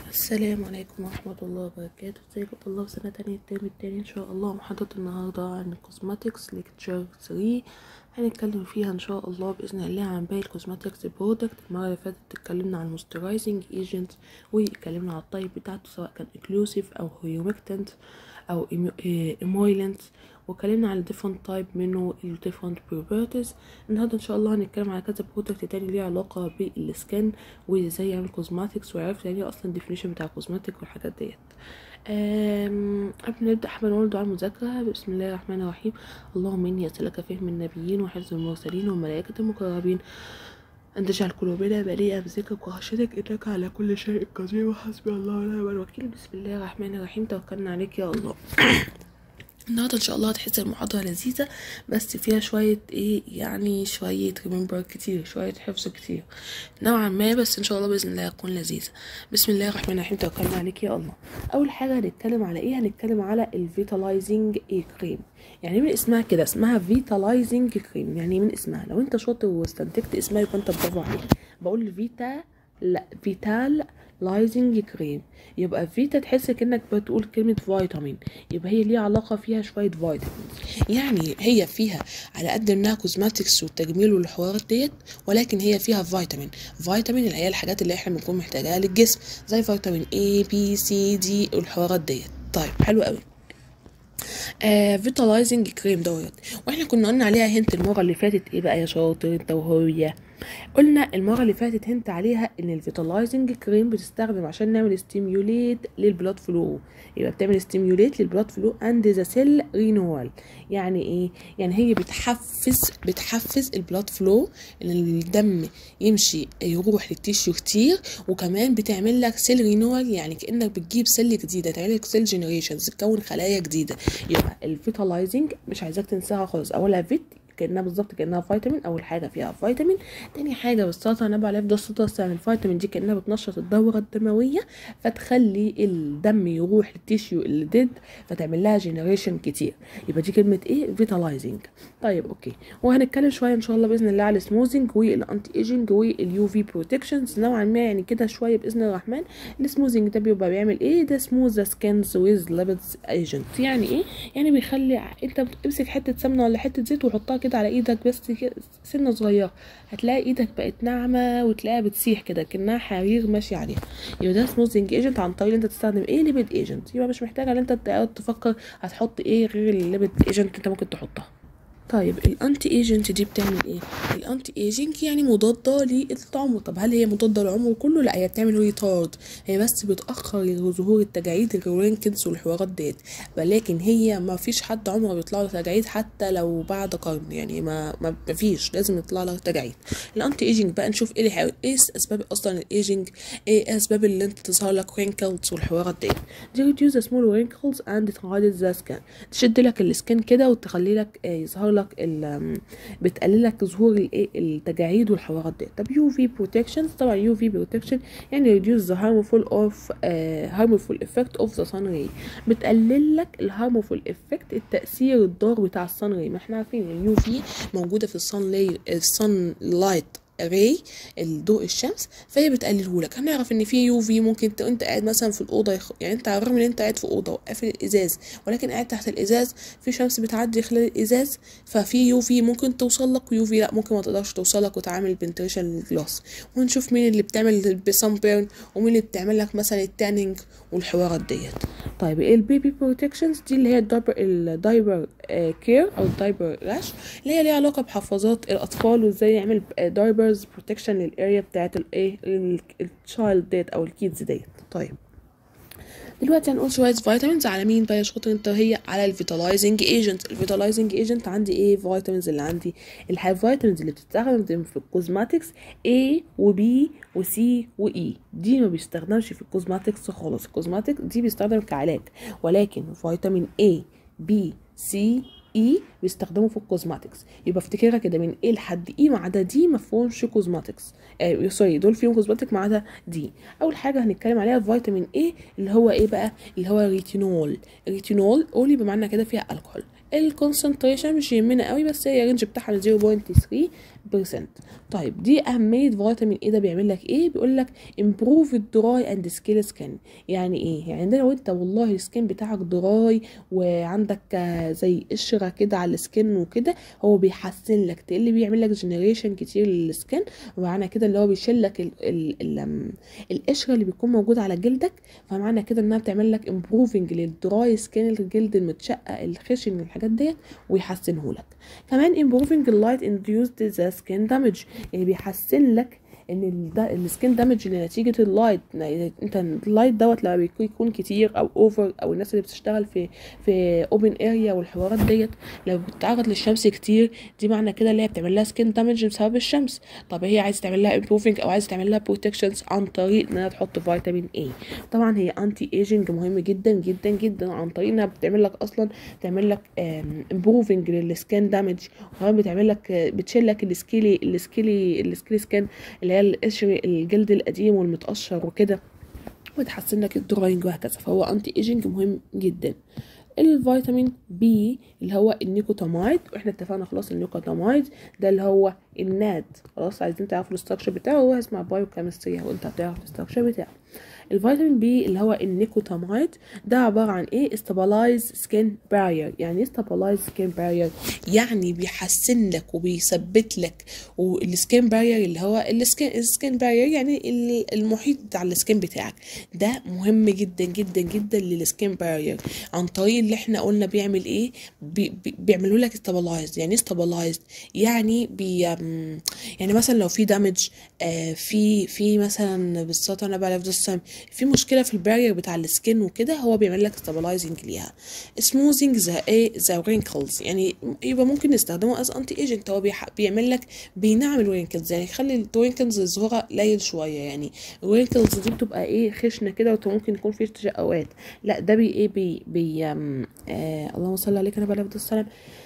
السلام عليكم ورحمة الله وبركاته ازيكم طلاب سنة تانية الترم التاني ان شاء الله محاضرة النهاردة عن الكوزماتكس ليكتشر 3 هنتكلم فيها ان شاء الله بإذن الله عن باقي الكوزماتكس برودكت المرة اللي فاتت اتكلمنا عن الموسترايزنج ايجنت واتكلمنا على الطيب بتاعته سواء كان اكلوسيف او هيومكتنت او ايمويلنت واتكلمنا على different type منه ال different properties النهارده ان شاء الله هنتكلم على كذا برودكت تاني ليه علاقة بالسكن وازاي يعمل كوزماتكس وعرفت يعني ايه اصلا definition بتاع الكوزماتيك والحاجات ديت أم، قبل ما نبدأ حابة نقول دعاء المذاكرة بسم الله الرحمن الرحيم اللهم إني أسألك فهم النبيين وحفظ المرسلين والملائكة المقربين أن تجعل قلوبنا مليئة بذكرك وخشيتك إنك على كل شيء قدير وحسبي الله ونعم الوكيل بسم الله الرحمن الرحيم توكلنا عليك يا الله النهارده ان شاء الله هتحس المحاضرة لذيذة بس فيها شوية ايه يعني شوية ريمبر كتير شوية حفظ كتير نوعا ما بس ان شاء الله بإذن الله هتكون لذيذة بسم الله الرحمن الرحيم توكلنا عليك يا الله اول حاجة هنتكلم على ايه هنتكلم على الفيتالايزنج ايه كريم يعني من اسمها كده اسمها فيتالايزنج كريم يعني من اسمها لو انت شاطر واستنتجت اسمها يبقى انت برافو عليك بقول فيتا لا فيتال لايزنج كريم يبقى فيتا تحس كأنك بتقول كلمة فيتامين يبقى هي ليها علاقة فيها شوية فيتامين يعني هي فيها على قد انها كوزماتكس والتجميل والحوارات ديت ولكن هي فيها فيتامين فيتامين اللي هي الحاجات اللي احنا بنكون محتاجاها للجسم زي فيتامين A B C D والحوارات ديت طيب حلو قوي آه فيتالايزنج كريم دوت واحنا كنا قلنا عليها هنت المره اللي فاتت ايه بقى يا شاطر انت وهي قلنا المره اللي فاتت هنت عليها ان الفيتالايزنج كريم بتستخدم عشان نعمل ستيميوليت للبلاد فلو يبقى بتعمل ستيميوليت للبلاد فلو اند ذا سيل رينوال يعني ايه يعني هي بتحفز بتحفز البلاد فلو ان الدم يمشي يروح للتيشيو كتير وكمان بتعمل لك سيل رينوال يعني كانك بتجيب سيل جديده تعمل لك سيل جنريشنز تكون خلايا جديده يبقى الفيتالايزنج مش عايزاك تنساها خالص اولها فيت كانها بالظبط كانها فيتامين اول حاجه فيها فيتامين تاني حاجه بالسلطه النبي عليه افضل الصلاه والسلام الفيتامين دي كانها بتنشط الدوره الدمويه فتخلي الدم يروح للتيشيو اللي ديد فتعمل لها جنريشن كتير يبقى دي كلمه ايه فيتالايزنج طيب اوكي وهنتكلم شويه ان شاء الله باذن الله على السموزنج والانتي ايجنج واليو في بروتكشنز نوعا ما يعني كده شويه باذن الرحمن السموزنج ده بيبقى بيعمل ايه ده سموز سكنز ويز ليبيدز ايجنت يعني ايه يعني بيخلي انت بتمسك حته سمنه ولا حته زيت وحطها كده على ايدك بس كده سنه صغيره هتلاقي ايدك بقت ناعمه وتلاقيها بتسيح كده كانها حرير ماشي عليها يبقى ده سموزنج ايجنت عن طريق ان انت تستخدم ايه ليبيد ايجنت يبقى مش محتاج ان انت تقعد تفكر هتحط ايه غير الليبيد ايجنت انت ممكن تحطها طيب الانتي ايجنت دي بتعمل ايه الانتي ايجنت يعني مضاده للعمر طب هل هي مضاده للعمر كله لا هي بتعمل ريتارد هي بس بتاخر ظهور التجاعيد الرينكلز والحوارات ديت ولكن هي ما فيش حد عمره بيطلع له تجاعيد حتى لو بعد قرن يعني ما ما فيش لازم يطلع له تجاعيد الانتي ايجنج بقى نشوف ايه اللي ايه اسباب اصلا الايجنج ايه اسباب اللي انت تظهر لك رينكلز والحوارات ديت دي reduce the small wrinkles and tonight the skin تشد لك السكن كده وتخلي لك آه يظهر لك بتقلل لك ظهور الايه التجاعيد والحوارات دي طب يو في بروتكشن طبعا يو في بروتكشن يعني reduce the harmful of uh, harmful effect of the sun ray بتقلل لك الهارمفول افكت التاثير الضار بتاع الصن راي ما احنا عارفين اليو في موجوده في الصن لاي الصن لايت راي الضوء الشمس فهي بتقلله لك هنعرف ان في يو في ممكن انت قاعد مثلا في الاوضه يخ... يعني انت على الرغم ان انت قاعد في اوضه وقافل الازاز ولكن قاعد تحت الازاز في شمس بتعدي خلال الازاز ففي يو في ممكن توصل لك ويو في لا ممكن ما تقدرش توصل لك وتعمل بنتريشن للجلاس ونشوف مين اللي بتعمل السان بيرن ومين اللي بتعمل لك مثلا التانينج والحوارات ديت طيب ايه البيبي بروتكشنز دي اللي هي الدايبر الدايبر آه كير او الدايبر راش اللي هي ليها علاقه بحفاظات الاطفال وازاي يعمل دايبر دايبرز بروتكشن للاريا بتاعت الايه التشايلد ديت او الكيدز ديت طيب دلوقتي هنقول شويه فيتامينز على مين بقى يا شاطر انت هي على الفيتالايزنج ايجنت الفيتالايزنج ايجنت عندي ايه فيتامينز اللي عندي الفيتامينز اللي بتستخدم في الكوزماتكس A و B و C و E دي ما بيستخدمش في الكوزماتكس خالص الكوزماتكس دي بيستخدم كعلاج ولكن فيتامين A B C اي بيستخدموا في الكوزماتكس يبقى افتكرها كده من ايه لحد اي ما عدا دي ما فيهمش كوزماتكس آه سوري دول فيهم كوزماتيك ما عدا دي اول حاجه هنتكلم عليها فيتامين اي اللي هو ايه بقى اللي هو ريتينول الريتينول قولي بمعنى كده فيها الكحول الكونسنتريشن مش يهمنا قوي بس هي الرينج بتاعها من 0.3 طيب دي اهميه فيتامين ايه ده بيعمل لك ايه بيقول لك امبروف الدراي اند سكيل سكين يعني ايه يعني ده لو انت والله السكين بتاعك دراي وعندك آه، زي قشره كده على السكين وكده هو بيحسن لك اللي بيعمل لك جنريشن كتير للسكين ومعنى كده اللي هو بيشيل لك ال ال ال أم، القشره اللي بيكون موجوده على جلدك فمعنى كده انها بتعمل لك امبروفنج للدراي سكين الجلد المتشقق الخشن الحاجات ديت ويحسنه لك كمان improving اللايت induced the skin damage يعني بيحسن لك ان السكين دامج اللي نتيجه اللايت انت اللايت دوت لما بيكون يكون كتير او اوفر او الناس اللي بتشتغل في في اوبن اريا والحوارات ديت لو بتتعرض للشمس كتير دي معنى كده اللي هي بتعمل لها سكين دامج بسبب الشمس طب هي عايزه تعمل لها امبروفنج او عايزه تعمل لها بروتكشنز عن طريق انها تحط فيتامين اي طبعا هي انتي ايجنج مهم جدا جدا جدا عن طريق انها بتعمل لك اصلا تعمل لك امبروفنج للسكين دامج وكمان بتعمل لك بتشيل لك السكيلي السكيلي السكيلي سكين اللي هي القشر الجلد القديم والمتقشر وكده وتحسن لك الدراينج وهكذا فهو انتي ايجنج مهم جدا الفيتامين بي اللي هو النيكوتامايد واحنا اتفقنا خلاص النيكوتامايد ده اللي هو الناد خلاص عايزين تعرفوا الاستراكشر بتاعه هو اسمه بايو كيمستري وانت هتعرف الاستراكشر بتاعه الفيتامين بي اللي هو النيكوتامايد ده عبارة عن ايه استابلايز سكين بارير يعني ايه استابلايز سكين بارير يعني بيحسن لك وبيثبت لك والسكين بارير اللي هو السكين السكين بارير يعني ال- المحيط بتاع السكين بتاعك ده مهم جدا جدا جدا للسكين بارير عن طريق اللي احنا قلنا بيعمل ايه بي بي بيعملوا لك استابلايز يعني ايه استابلايز يعني بي أم، يعني مثلا لو في دامج آه في في مثلا بالذات انا بقى في في مشكله في البارير بتاع السكين وكده هو بيعمل لك ستابلايزنج ليها سموزنج ذا ايه ذا رينكلز يعني يبقى ممكن نستخدمه از انتي ايجنت هو بيح- بيعمل لك بينعم الرينكلز يعني يخلي الرينكلز ظهورها قليل شويه يعني الرينكلز دي بتبقى ايه خشنه كده وممكن يكون في تشققات لا ده بي ايه بي بي أم، آه اللهم صل عليك انا بقى السلام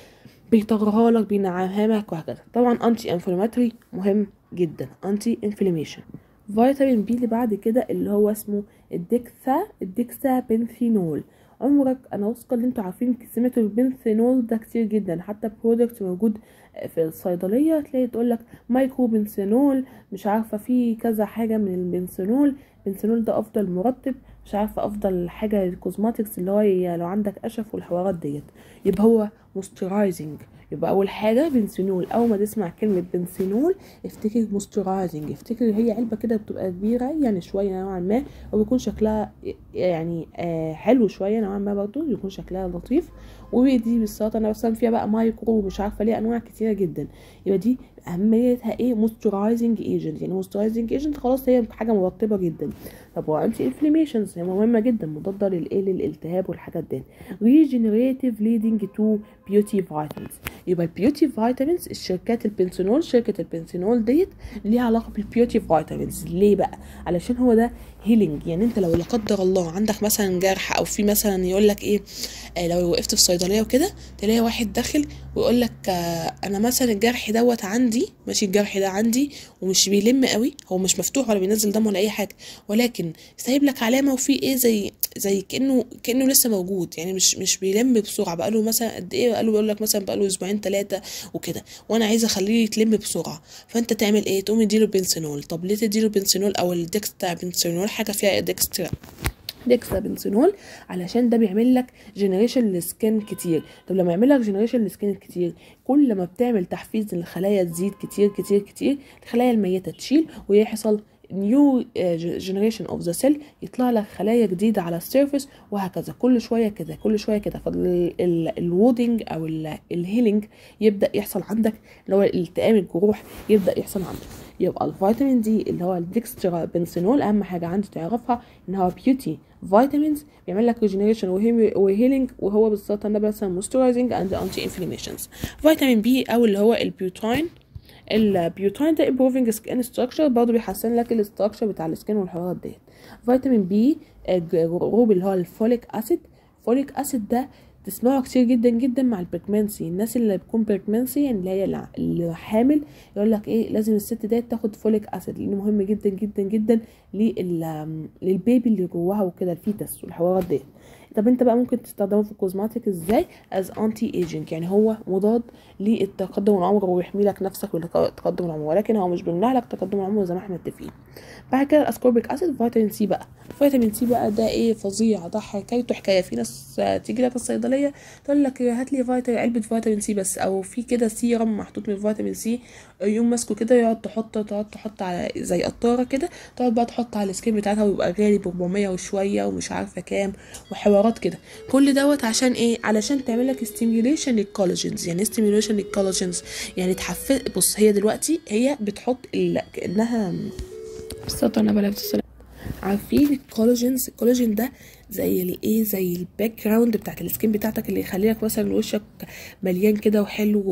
بيطغرها لك بينعمها لك وهكذا طبعا انتي انفلاماتوري مهم جدا انتي انفلاميشن فيتامين بي اللي بعد كده اللي هو اسمه الديكسا الديكسا بنثينول عمرك انا واثقه ان انتوا عارفين سمعتوا البنثينول ده كتير جدا حتى برودكت موجود في الصيدليه تلاقي تقول لك مايكرو بنثينول مش عارفه في كذا حاجه من البنثينول البنثينول ده افضل مرطب مش عارفه افضل حاجه الكوزماتكس اللي هو ي- لو عندك قشف والحوارات ديت يبقى هو موسترايزنج يبقى اول حاجه بنسينول اول ما تسمع كلمه بنسينول افتكر موسترايزنج افتكر هي علبه كده بتبقى كبيره يعني شويه نوعا ما وبيكون شكلها يعني آه حلو شويه نوعا ما برضو يكون شكلها لطيف ودي بالذات انا مثلا فيها بقى مايكرو مش عارفه ليه انواع كتيره جدا يبقى دي اهميتها ايه موسترايزنج ايجنت يعني موسترايزنج ايجنت خلاص هي حاجه مرطبه جدا طب هو انتي انفلاميشنز هي مهمه جدا مضاده للايه للالتهاب والحاجات دي ريجنريتيف ليدنج تو بيوتي فيتامينز يبقى البيوتي فيتامينز الشركات البنسينول شركه البنسينول ديت ليها علاقه بالبيوتي فيتامينز ليه بقى علشان هو ده هيلينج يعني انت لو لا قدر الله عندك مثلا جرح او في مثلا يقول لك ايه آه لو وقفت في صيدليه وكده تلاقي واحد داخل ويقول لك آه انا مثلا الجرح دوت عندي ماشي الجرح ده عندي ومش بيلم قوي هو مش مفتوح ولا بينزل دم ولا اي حاجه ولكن سايب لك علامه وفي ايه زي زي كانه كانه لسه موجود يعني مش مش بيلم بسرعه بقاله مثلا قد ايه بقاله بيقول لك مثلا بقاله اسبوعين ثلاثه وكده وانا عايزه اخليه يتلم بسرعه فانت تعمل ايه تقوم تديله بنسينول طب ليه تديله بنسينول او الديكستا بنسينول حاجه فيها ديكسترا ديكسا بنسينول علشان ده بيعمل لك جنريشن للسكين كتير طب لما يعمل لك جنريشن للسكين كتير كل ما بتعمل تحفيز للخلايا تزيد كتير كتير كتير الخلايا الميته تشيل ويحصل نيو جنريشن اوف ذا سيل يطلع لك خلايا جديده على السيرفيس وهكذا كل شويه كده كل شويه كده فالوودنج او الهيلينج يبدا يحصل عندك اللي هو التئام الجروح يبدا يحصل عندك يبقى الفيتامين دي اللي هو الديكسترا بنسينول اهم حاجه عندي تعرفها ان هو بيوتي فيتامينز بيعمل لك ريجنريشن وهيلينج وهو بالظبط انا مثلا موسترايزنج اند انتي انفلاميشنز فيتامين بي او اللي هو البيوتاين البيوتاين ده improving skin structure برضه بيحسن لك الاستراكشر بتاع السكين والحوارات ديت فيتامين بي الجروب اللي هو الفوليك اسيد فوليك اسيد ده تسمعوا كتير جدا جدا مع البريكمانسي الناس اللي بتكون بريكمانسي يعني اللي هي اللي حامل يقول لك ايه لازم الست ديت تاخد فوليك اسيد لانه مهم جدا جدا جدا لل للبيبي اللي جواها وكده الفيتس والحوارات ديت طب انت بقى ممكن تستخدمه في الكوزماتيك ازاي از انتي ايجنج يعني هو مضاد للتقدم العمر ويحمي لك نفسك من تقدم العمر ولكن هو مش بيمنع لك تقدم العمر زي ما احنا متفقين بعد كده الاسكوربيك اسيد فيتامين سي بقى فيتامين سي بقى ده ايه فظيع ده حكايته حكايه في ناس تيجي لك الصيدليه تقول لك هات لي فيتامين علبه فيتامين سي بس او في كده سيرم محطوط من فيتامين سي يقوم ماسكه كده يقعد تحط تقعد تحط على زي قطاره كده تقعد بقى تحط على السكين بتاعتها ويبقى غالي ب 400 وشويه ومش عارفه كام وحوارات كده كل دوت عشان ايه علشان تعمل لك ستيميوليشن للكولاجينز يعني ستيميوليشن للكولاجينز يعني تحفز بص هي دلوقتي هي بتحط ال... كانها بالظبط انا بلاقي عارفين الكولاجينز الكولاجين ده زي الايه زي الباك جراوند بتاعت السكين بتاعتك اللي يخلي لك مثلا وشك مليان كده وحلو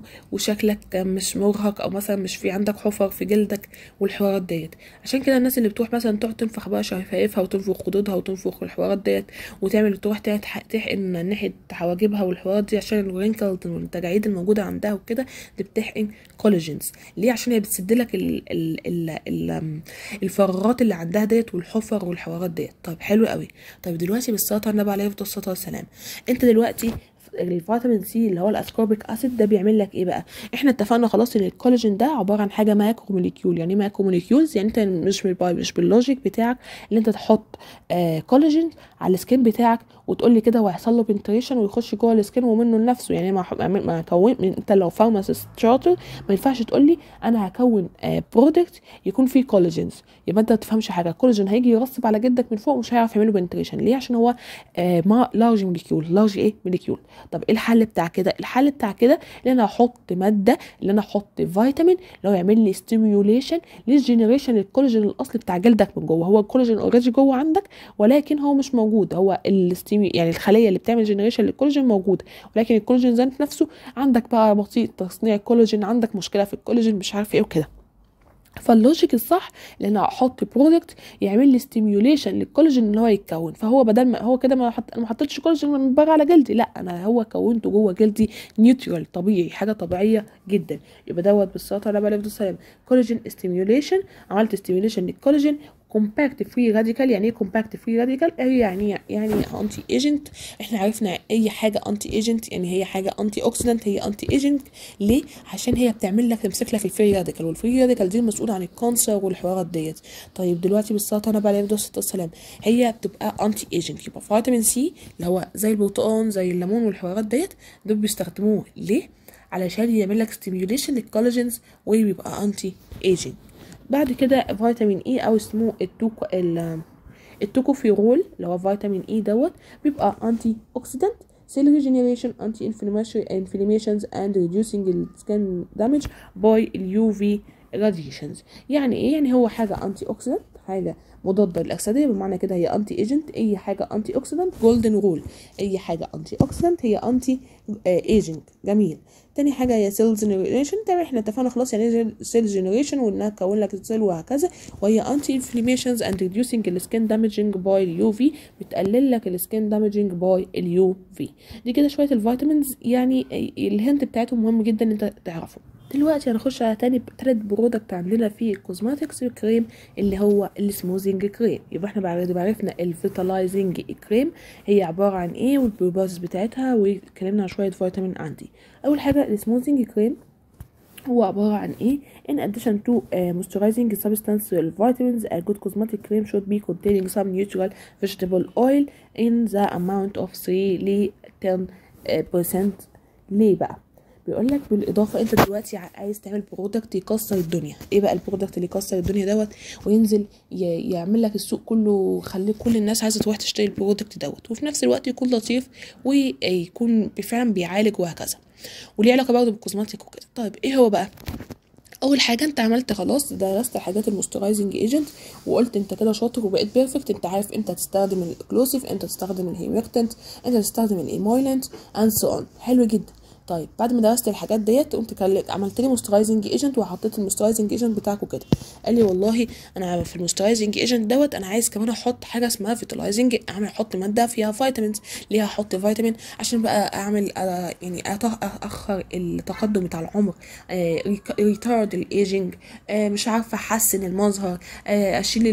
وشكلك مش مرهق او مثلا مش في عندك حفر في جلدك والحوارات ديت عشان كده الناس اللي بتروح مثلا تقعد تنفخ بقى شفايفها وتنفخ خدودها وتنفخ الحوارات ديت وتعمل تروح تحقن ناحيه حواجبها والحوارات دي عشان الرينكلز والتجاعيد الموجوده عندها وكده دي بتحقن كولاجينز ليه عشان هي بتسد لك ال ال ال ال الفراغات اللي عندها ديت والحفر والحوارات ديت طيب حلو قوي طيب دلوقتي بالصلاه على النبي عليه الصلاه والسلام انت دلوقتي الفيتامين سي اللي هو الاسكوربيك اسيد ده بيعمل لك ايه بقى احنا اتفقنا خلاص ان الكولاجين ده عباره عن حاجه ماكرو موليكيول يعني ماكرو موليكيولز يعني انت مش مش باللوجيك بتاعك اللي انت تحط آه كولاجين على السكين بتاعك وتقول لي كده وهيحصل له بنتريشن ويخش جوه السكين ومنه لنفسه يعني ما ما كون انت لو فارماسيست شاطر ما ينفعش تقول لي انا هكون آه برودكت يكون فيه كولاجينز يبقى انت ما تفهمش حاجه الكولاجين هيجي يرسب على جلدك من فوق مش هيعرف يعمل له بنتريشن ليه عشان هو آه ما لارج موليكيول لارج ايه موليكيول طب ايه الحل بتاع كده الحل بتاع كده ان انا احط ماده اللي انا احط فيتامين اللي هو يعمل لي ستيميوليشن للجنريشن للكولاجين الاصلي بتاع جلدك من جوه هو الكولاجين اوريدي جوه عندك ولكن هو مش موجود هو الستيمي يعني الخليه اللي بتعمل جنريشن للكولاجين موجوده ولكن الكولاجين ذات نفسه عندك بقى بطيء تصنيع الكولاجين عندك مشكله في الكولاجين مش عارف ايه وكده فاللوجيك الصح ان انا احط برودكت يعمل لي ستيميوليشن للكولاجين ان هو يتكون فهو بدل ما هو كده ما حط... ما حطيتش كولاجين من بره على جلدي لا انا هو كونته جوه جلدي نيوترال طبيعي حاجه طبيعيه جدا يبقى دوت بالصلاه على بالك السلام كولاجين ستيميوليشن عملت ستيميوليشن للكولاجين كومباكت فري راديكال يعني ايه كومباكت فري راديكال هي يعني يعني انتي ايجنت احنا عرفنا اي حاجه انتي ايجنت يعني هي حاجه انتي اوكسيدنت هي انتي ايجنت ليه عشان هي بتعمل لك تمسك لك الفري راديكال والفري راديكال دي المسؤوله عن الكانسر والحوارات ديت طيب دلوقتي بالصلاه انا بقى عليه السلام هي بتبقى انتي ايجنت يبقى فيتامين سي اللي هو زي البرتقال زي الليمون والحوارات ديت دول بيستخدموه ليه علشان يعمل لك ستيميوليشن للكولاجينز ويبقى انتي ايجنت بعد كده فيتامين اي او اسمه التوكو التوكوفيرول اللي هو فيتامين اي دوت بيبقى انتي اوكسيدنت cell regeneration anti-inflammations and reducing skin damage by UV radiations يعني ايه يعني هو حاجه انتي اوكسيدنت حاجه مضاده للاكسده بمعنى كده هي انتي ايجنت اي حاجه انتي اوكسيدنت جولدن رول اي حاجه انتي اوكسيدنت هي انتي ايجنت جميل تاني حاجه هي سيل جنريشن تمام احنا اتفقنا خلاص يعني ايه سيل جنريشن وانها تكون لك السيل وهكذا وهي انتي انفلاميشنز اند ريديوسينج السكين دامجنج باي اليو في بتقلل لك السكين دامجنج باي اليو في دي كده شويه الفيتامينز يعني الهنت بتاعتهم مهم جدا ان انت تعرفه دلوقتي هنخش على تاني تالت برودكت عندنا في الكوزماتكس كريم اللي هو السموزنج كريم يبقى احنا بعد عرفنا الفيتالايزنج كريم هي عباره عن ايه والبروباز بتاعتها واتكلمنا عن شويه فيتامين عندي اول حاجه السموزنج كريم هو عبارة عن ايه in addition to uh, moisturizing substance vitamins a good cosmetic cream should be containing some natural vegetable oil in the amount of 3 ل 10% ليه بقى بيقول لك بالاضافه انت دلوقتي عايز تعمل برودكت يكسر الدنيا ايه بقى البرودكت اللي يكسر الدنيا دوت وينزل يعمل لك السوق كله خلي كل الناس عايزه تروح تشتري البرودكت دوت وفي نفس الوقت يكون لطيف ويكون فعلا بيعالج وهكذا وليه علاقه برضه بالكوزماتيك وكده طيب ايه هو بقى اول حاجه انت عملت خلاص درست الحاجات المسترايزنج ايجنت وقلت انت كده شاطر وبقيت بيرفكت انت عارف امتى تستخدم الاكلوسيف امتى تستخدم الهيميكتنت امتى تستخدم الايمويلنت اند سو اون حلو جدا طيب بعد ما درست الحاجات ديت قمت كلمت عملت لي موسترايزنج ايجنت وحطيت الموسترايزنج ايجنت بتاعك وكده قال لي والله انا في الموسترايزنج ايجنت دوت انا عايز كمان احط حاجه اسمها فيتلايزنج اعمل احط ماده فيها فيتامينز ليه احط فيتامين عشان بقى اعمل آه يعني أط- اخر التقدم بتاع العمر ريتارد الايجنج مش عارفه احسن المظهر آه اشيل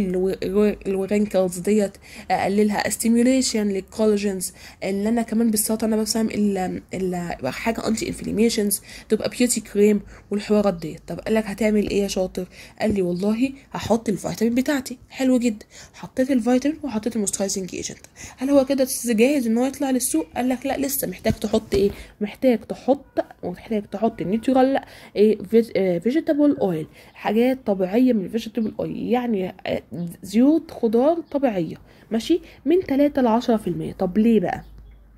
الورينكلز ديت اقللها ستيميوليشن للكولاجينز اللي انا كمان بالسلطه انا بفهم ال ال حاجه انتي انفلاميشنز تبقى بيوتي كريم والحوارات ديت طب قال لك هتعمل ايه يا شاطر قال لي والله هحط الفيتامين بتاعتي حلو جدا حطيت الفيتامين وحطيت الموسترايزنج ايجنت هل هو كده جاهز ان هو يطلع للسوق قال لك لا لسه محتاج تحط ايه محتاج تحط محتاج تحط نيوترال ايه فيجيتابل اويل حاجات طبيعيه من الفيجيتابل اويل يعني آه، زيوت خضار طبيعيه ماشي من 3 ل 10% طب ليه بقى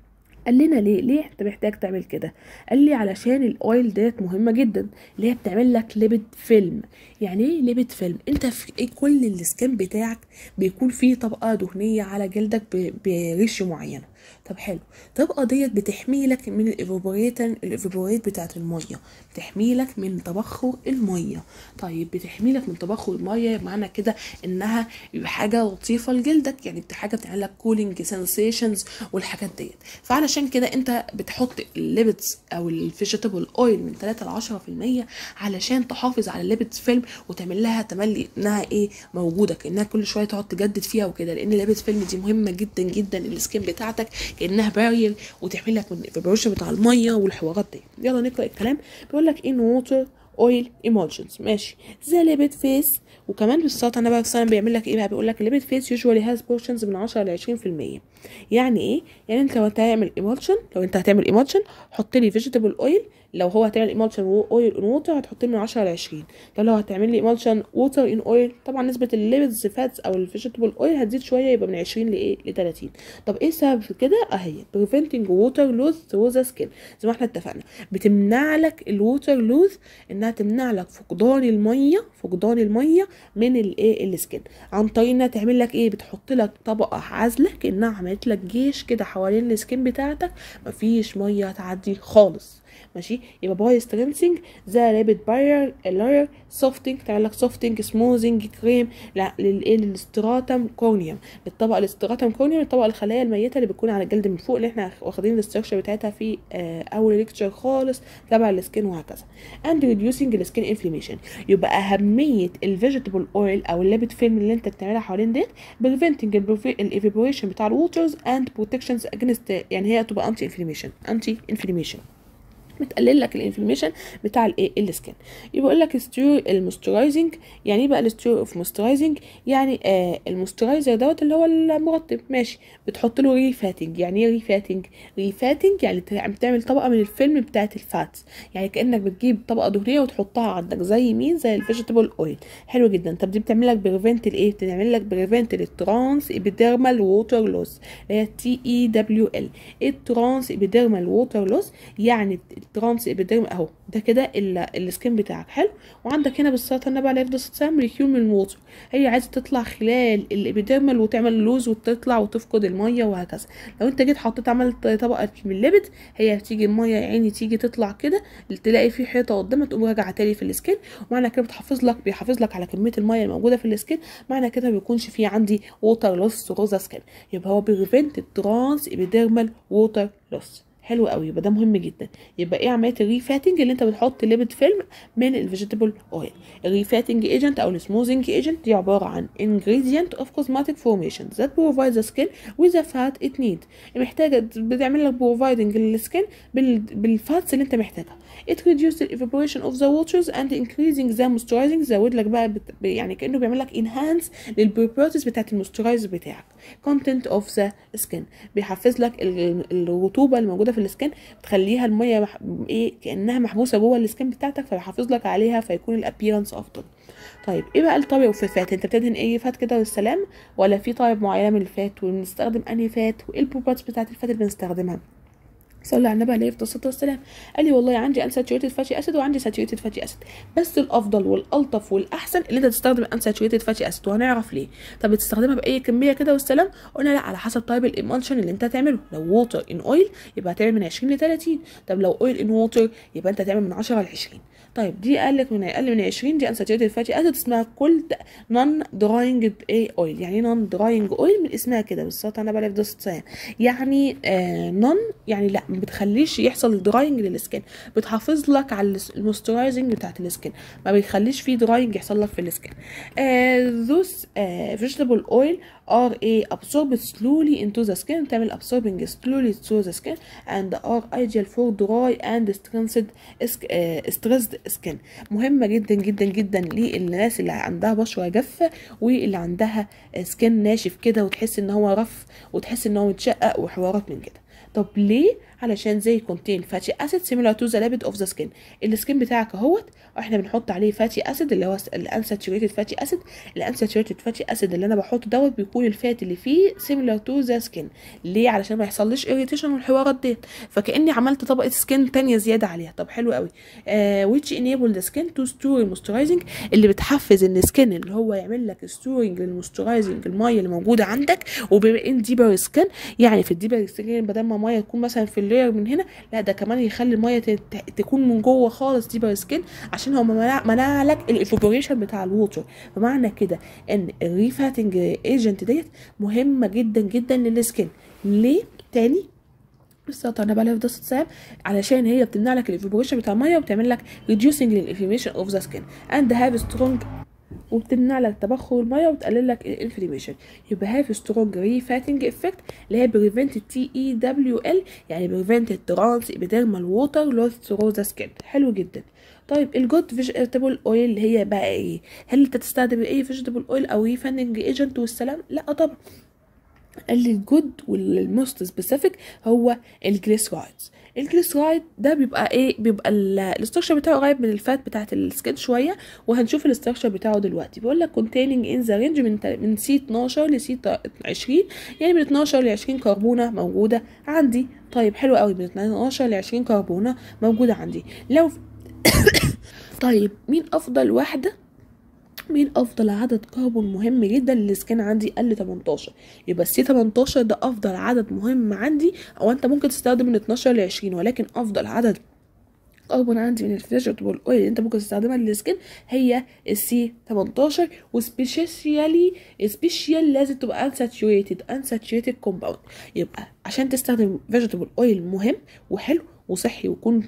قال لنا ليه ليه انت محتاج تعمل كده قال لي علشان الاويل ديت مهمه جدا اللي هي بتعمل لك ليبيد فيلم يعني ايه ليبيد فيلم انت في إيه كل السكين بتاعك بيكون فيه طبقه دهنيه على جلدك ب- بريشيو معينه طب حلو الطبقه ديت بتحمي لك من الايفابوريتن الايفابوريت بتاعت الميه بتحمي لك من تبخر الميه طيب بتحمي لك من تبخر الميه معنى كده انها حاجه لطيفه لجلدك يعني بت- حاجه بتعمل لك كولينج سنسيشنز والحاجات ديت فعلشان كده انت بتحط الليبتس او الفيجيتابل اويل من 3 ل 10% علشان تحافظ على الليبتس فيلم وتعمل لها تملي انها ايه موجوده كانها كل شويه تقعد تجدد فيها وكده لان الليبتس فيلم دي مهمه جدا جدا السكين بتاعتك كانها بارير وتحمي لك من الفيبريشن بتاع الميه والحوارات دي يلا نقرا الكلام بيقول لك ان ووتر اويل ايمولجنز ماشي ذا ليبيد فيس وكمان بالسلطه انا بقى في السنه بيعمل لك ايه بقى بيقول لك الليبيد فيس يوجوالي هاز بورشنز من 10 ل 20% يعني ايه يعني انت لو انت هتعمل ايمولشن لو انت هتعمل ايمولشن حط لي فيجيتابل اويل لو هو هتعمل ايمولشن اويل ان ووتر هتحط لي من 10 ل 20 طب لو هتعمل لي ايمولشن ووتر ان اويل طبعا نسبه الليبيدز فاتس او الفيجيتابل اويل هتزيد شويه يبقى من 20 لايه ل 30 طب ايه السبب في كده اهي preventing water loss through the skin زي ما احنا اتفقنا بتمنع لك الووتر لوز انها تمنع لك فقدان الميه فقدان الميه من الايه السكين عن طريق انها تعمل لك ايه بتحط لك طبقه عازله كانها عملت لك جيش كده حوالين السكين بتاعتك مفيش ميه تعدي خالص ماشي يبقى باي سترينسنج ذا رابid باير لاير سوفتنج تعمل لك سوفتنج سموزنج كريم لا للايه للستراتم كورنيوم الطبقه الاستراتم كورنيوم الطبقه الخلايا الميته اللي بتكون على الجلد من فوق اللي احنا واخدين الاستراكشر بتاعتها في آه اول ليكتشر خالص تبع السكين وهكذا اند ريديوسنج السكين انفلاميشن يبقى اهميه الفيجيتابل اويل او الليبيد فيلم اللي انت بتعملها حوالين ديت بريفنتنج الايفابوريشن بتاع الووترز اند بروتكشنز اجينست يعني هي تبقى انتي انفلاميشن انتي انفلاميشن بتقلل لك الانفلاميشن بتاع الايه السكين يبقى يقول لك ستيور الموسترايزنج يعني ايه بقى الستيور اوف موسترايزنج يعني آه الموسترايزر دوت اللي هو المرطب ماشي بتحط له ريفاتنج يعني ايه ريفاتنج ريفاتنج يعني بتع- بتعمل طبقه من الفيلم بتاعت الفات يعني كانك بتجيب طبقه دهنيه وتحطها عندك زي مين زي الفيجيتابل اويل حلو جدا طب دي بتعمل لك بريفنت الايه بتعمل لك بريفنت الترانس ايبيديرمال ووتر لوس اللي هي تي اي دبليو ال ايه الترانس ايبيديرمال ووتر لوس يعني الترانس ايبيديرمال اهو ده كده ال- السكين بتاعك حلو وعندك هنا بالسلطه النبي عليه الصلاه والسلام موليكيول من الووتر هي عايزه تطلع خلال الابيديرمال وتعمل لوز وتطلع وتفقد الميه وهكذا لو انت جيت حطيت عملت طبقه من الليبيد هي هتيجي الميه يا عيني تيجي تطلع كده تلاقي في حيطه قدامها تقوم راجعه تاني في السكين ومعنى كده بتحافظ لك بيحافظ لك على كميه الميه الموجوده في السكين معنى كده ما بيكونش في عندي ووتر لوس روزا سكين يبقى هو بريفنت الترانس ابيديرمال ووتر لوس حلو قوي يبقى ده مهم جدا يبقى ايه عمليه الريفاتنج اللي انت بتحط ليبيد فيلم من الفيجيتابل اويل الريفاتنج ايجنت او السموزنج ايجنت دي عباره عن ingredient of cosmetic formation that provide the skin with the fat it need محتاجه بتعمل لك providing للسكين بالفاتس اللي انت محتاجها it reduces the evaporation of the waters and increasing the moisturizing زود لك بقى بت... يعني كانه بيعمل لك enhance للبروبرتيز بتاعت الموسترايزر بتاعك content of the skin بيحفز لك ال- الرطوبه الموجوده في السكين بتخليها الميه مح... ايه كانها محبوسه جوه السكين بتاعتك فيحافظ لك عليها فيكون الابيرنس افضل طيب ايه بقى الطابق في الفات انت بتدهن اي فات كده والسلام ولا في طيب معينه من الفات وبنستخدم انهي فات وايه البروبرتيز بتاعت الفات اللي بنستخدمها صلى على النبي عليه الصلاه والسلام قال لي والله عندي انساتوريتد فاتي اسيد وعندي ساتوريتد فاتي اسيد بس الافضل والالطف والاحسن اللي انت تستخدم انساتوريتد فاتي اسيد وهنعرف ليه طب بتستخدمها باي كميه كده والسلام قلنا لا على حسب طيب الايمالشن اللي انت هتعمله لو ووتر ان اويل يبقى هتعمل من 20 ل 30 طب لو اويل ان ووتر يبقى انت هتعمل من 10 ل 20 طيب دي قال لك من اقل من 20 دي انساتوريتد فاتي اسيد اسمها كولد نون دراينج اي اويل يعني نون دراينج اويل من اسمها كده بالظبط انا بلف دوست يعني آه نون يعني لا ما بتخليش يحصل دراينج للسكين بتحافظ لك على الموسترايزنج بتاعت السكين ما بيخليش فيه دراينج يحصل لك في السكين ذوس فيجيتابل اويل are a absorbed slowly into the skin تعمل absorbing slowly to the skin and are ideal for dry and stressed stressed skin مهمة جدا جدا جدا للناس اللي عندها بشرة جافة واللي عندها سكين ناشف كده وتحس ان هو رف وتحس ان هو متشقق وحوارات من كده طب ليه علشان زي كونتين فاتي اسيد سيميلار تو ذا ليبيد اوف ذا سكين السكين بتاعك اهوت واحنا بنحط عليه فاتي اسيد اللي هو الانساتوريتد فاتي اسيد الانساتوريتد فاتي اسيد اللي انا بحطه دوت بيكون الفات اللي فيه سيميلار تو ذا سكين ليه علشان ما يحصلش اريتيشن والحوارات ديت فكاني عملت طبقه سكين تانية زياده عليها طب حلو قوي uh, which enable the skin to store moisturizing اللي بتحفز ان السكين اللي هو يعمل لك ستورنج للمويسترايزنج الميه اللي موجوده عندك وبما ان ديبر سكين يعني في الديبر سكين بدل ما ميه تكون مثلا في اللاير من هنا لا ده كمان يخلي الميه تكون من جوه خالص ديبر سكين عشان هو منع, منع لك الايفوبوريشن بتاع الووتر فمعنى كده ان الريفاتنج ايجنت ديت مهمه جدا جدا للسكين ليه تاني بالظبط انا بقى في ساب علشان هي بتمنع لك الايفوبوريشن بتاع الميه وبتعمل لك ريديوسنج للانفلاميشن اوف ذا سكين اند هاف سترونج وبتمنع لك تبخر الميه وتقلل لك الانفلاميشن يبقى هاف سترونج ري فاتنج افكت اللي هي بريفنت تي اي دبليو ال يعني بريفنت الترانس ابيديرمال ووتر لوث ثرو ذا سكين حلو جدا طيب الجود فيجيتابل اويل اللي هي بقى ايه هل انت تستخدم ايه فيجيتابل اويل او ايه فاننج ايجنت والسلام لا طبعا قال لي الجود والموست سبيسيفيك هو الجليسرايدز الجليسرايد ده بيبقى ايه بيبقى الاستراكشر بتاعه قريب من الفات بتاعه السكين شويه وهنشوف الاستراكشر بتاعه دلوقتي بيقول لك containing in the range من من سي 12 لسي 20 يعني من 12 ل 20 كربونه موجوده عندي طيب حلو قوي من 12 ل 20 كربونه موجوده عندي لو طيب مين افضل واحده مين افضل عدد كربون مهم جدا للسكان عندي قل 18 يبقى السي 18 ده افضل عدد مهم عندي او انت ممكن تستخدم من 12 ل 20 ولكن افضل عدد كربون عندي من الفيجيتابل اويل اللي انت ممكن تستخدمها للسكين هي السي 18 وسبيشالي سبيشال لازم تبقى انساتوريتد انساتوريتد كومباوند يبقى عشان تستخدم فيجيتابل اويل مهم وحلو وصحي ويكون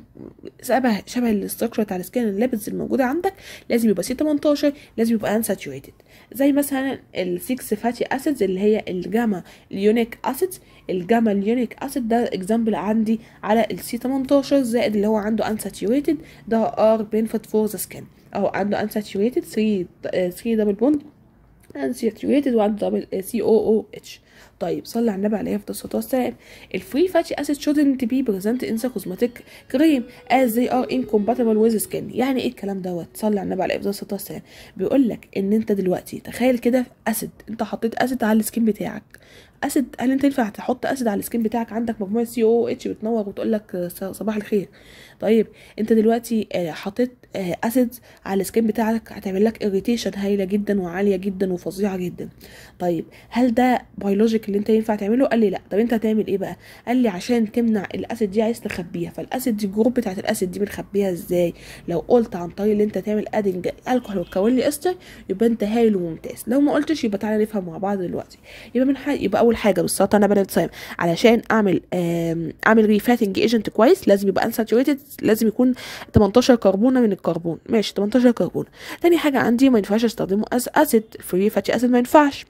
شبه شبه الاستراكشر بتاع السكين الليبيدز الموجوده عندك لازم يبقى سي 18 لازم يبقى انساتوريتد زي مثلا السكس فاتي اسيدز اللي هي الجاما اليونيك اسيدز الجاما اليونيك اسيد ده اكزامبل عندي على السي 18 زائد اللي هو عنده انساتوريتد ده ار بينفيت فور ذا سكين او عنده انساتوريتد 3 3 دبل بوند انساتوريتد وعنده دبل سي او او اتش طيب صلي على النبي عليه افضل الصلاه والسلام الفري فاتي اسيد shouldn't be present in the cosmetic cream as they are incompatible with skin يعني ايه الكلام دوت صلي على النبي عليه افضل الصلاه والسلام بيقول لك ان انت دلوقتي تخيل كده اسيد انت حطيت اسيد على السكين بتاعك اسيد هل انت ينفع تحط اسيد على السكين بتاعك عندك مجموعه سي او اتش بتنور وتقول لك صباح الخير طيب انت دلوقتي حطيت اسيد على السكين بتاعك هتعمل لك اريتيشن هايله جدا وعاليه جدا وفظيعه جدا طيب هل ده بيولوجيك اللي انت ينفع تعمله قال لي لا طب انت هتعمل ايه بقى قال لي عشان تمنع الاسيد دي عايز تخبيها فالاسيد دي الجروب بتاعت الاسيد دي بنخبيها ازاي لو قلت عن طريق اللي انت تعمل ادنج الكحول وتكون لي استر يبقى انت هايل وممتاز لو ما قلتش يبقى تعالى نفهم مع بعض دلوقتي يبقى من حاجة يبقى اول حاجه بالظبط انا بدات صايم علشان اعمل اعمل ريفاتنج ايجنت كويس لازم يبقى انساتوريتد لازم يكون 18 كربونه من الكربون ماشي 18 كربون تاني حاجه عندي ما ينفعش استخدمه از اسيد فري فاتي اسيد ما ينفعش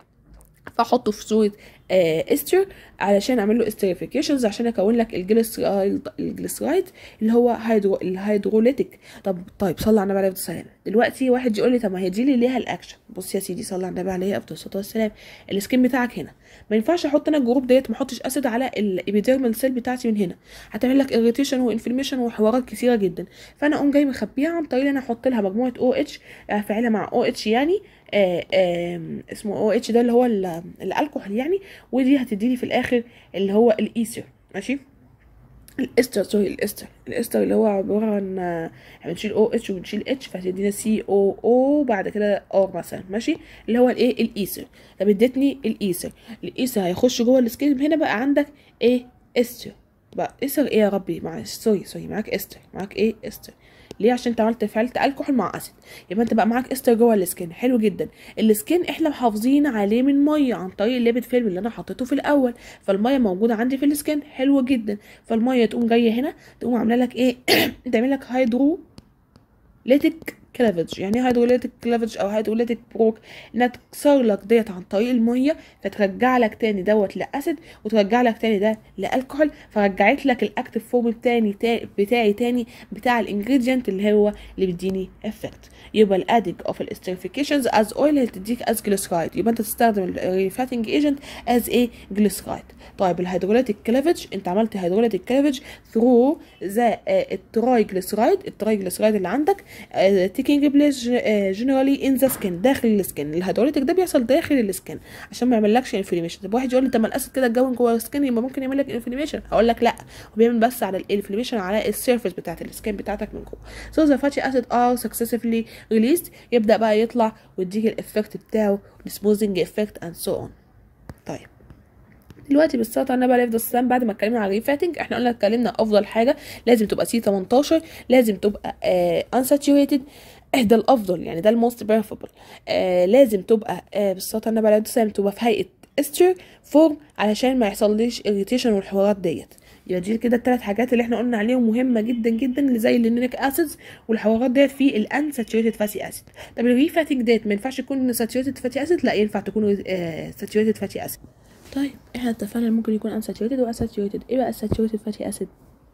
فاحطه في صوره استر علشان اعمل له استريفيكيشنز عشان اكون لك الجليسرايد الجليسرايد اللي هو هيدرو الهيدروليتيك طب طيب صلى على النبي عليه الصلاه والسلام دلوقتي واحد يقول لي طب ما هي دي اللي ليها الاكشن بص يا سيدي صلى على النبي عليه افضل الصلاه والسلام السكين بتاعك هنا ما ينفعش احط انا الجروب ديت ما احطش اسيد على الابيديرمال سيل بتاعتي من هنا هتعمل لك اريتيشن وانفلاميشن وحوارات كثيره جدا فانا اقوم جاي مخبيها عن طريق ان انا احط لها مجموعه او اتش فاعلها مع او اتش يعني آآ آآ اسمه او اتش ده اللي هو الالكحول يعني ودي هتديني في الاخر اللي هو الايثر ماشي الاستر سوري الاستر الاستر اللي هو عباره عن آه، بنشيل او اتش وبنشيل اتش فهتدينا سي او او بعد كده ار مثلا ماشي اللي هو الايه الايثر طب ادتني الايثر الايثر هيخش جوه السكين هنا بقى عندك ايه استر بقى استر ايه يا ربي معلش سوري سوري معاك استر معاك ايه استر ليه عشان انت عملت فعلت الكحول مع اسيد يبقى انت بقى معاك استر جوه السكين حلو جدا السكين احنا محافظين عليه من ميه عن طريق الليبيد فيلم اللي انا حطيته في الاول فالميه موجوده عندي في السكين حلو جدا فالميه تقوم جايه هنا تقوم عامله لك ايه تعمل لك هيدرو ليتك كلافج يعني ايه هيدروليتك كلافج او هيدروليتك بروك انها تكسر لك ديت عن طريق الميه فترجع لك تاني دوت لاسيد وترجع لك تاني ده لالكحول فرجعت لك الاكتيف فورم بتاعي تا بتاعي تاني بتاع الانجريدينت اللي هو اللي بيديني افكت يبقى الادنج اوف الاستريفيكيشنز از اويل هتديك از جليسرايد يبقى انت تستخدم الريفاتنج ايجنت از ايه جليسرايد طيب الهيدروليتك كلافج انت عملت هيدروليتك كلافج ثرو ذا التراي جليسرايد التراي جليسرايد اللي عندك تيكينج بليس جنرالي ان ذا سكين داخل السكين الهيدروليتك ده بيحصل داخل السكين عشان ما يعملكش انفلاميشن طب واحد يقول لي طب ما الاسيد كده اتجون جوه السكين يبقى ممكن يعمل لك انفلاميشن هقول لك لا هو بيعمل بس على الانفلاميشن على السيرفيس بتاعت السكين بتاعتك من جوه سو ذا فاتي اسيد ار سكسسفلي ريليزد يبدا بقى يطلع ويديك الافكت بتاعه السموزنج افكت اند سو اون طيب دلوقتي بالصلاه على النبي عليه الصلاه والسلام بعد ما اتكلمنا على الريفاتنج احنا قلنا اتكلمنا افضل حاجه لازم تبقى سي 18 لازم تبقى انساتوريتد ده الافضل يعني ده الموست بيرفبل آه لازم تبقى آه بالصلاه على النبي عليه الصلاه والسلام تبقى في هيئه استر فورم علشان ما يحصليش اريتيشن والحوارات ديت يبقى دي كده الثلاث حاجات اللي احنا قلنا عليهم مهمه جدا جدا اللي زي اللينيك اسيدز والحوارات ديت في الانساتوريتد فاتي اسيد طب الريفاتنج ديت ما ينفعش يكون ساتوريتد فاتي اسيد لا ينفع تكون ساتوريتد فاتي اسيد طيب احنا اتفقنا ممكن يكون انساتوريتد واساتوريتد ايه بقى الساتوريتد فاتي اسيد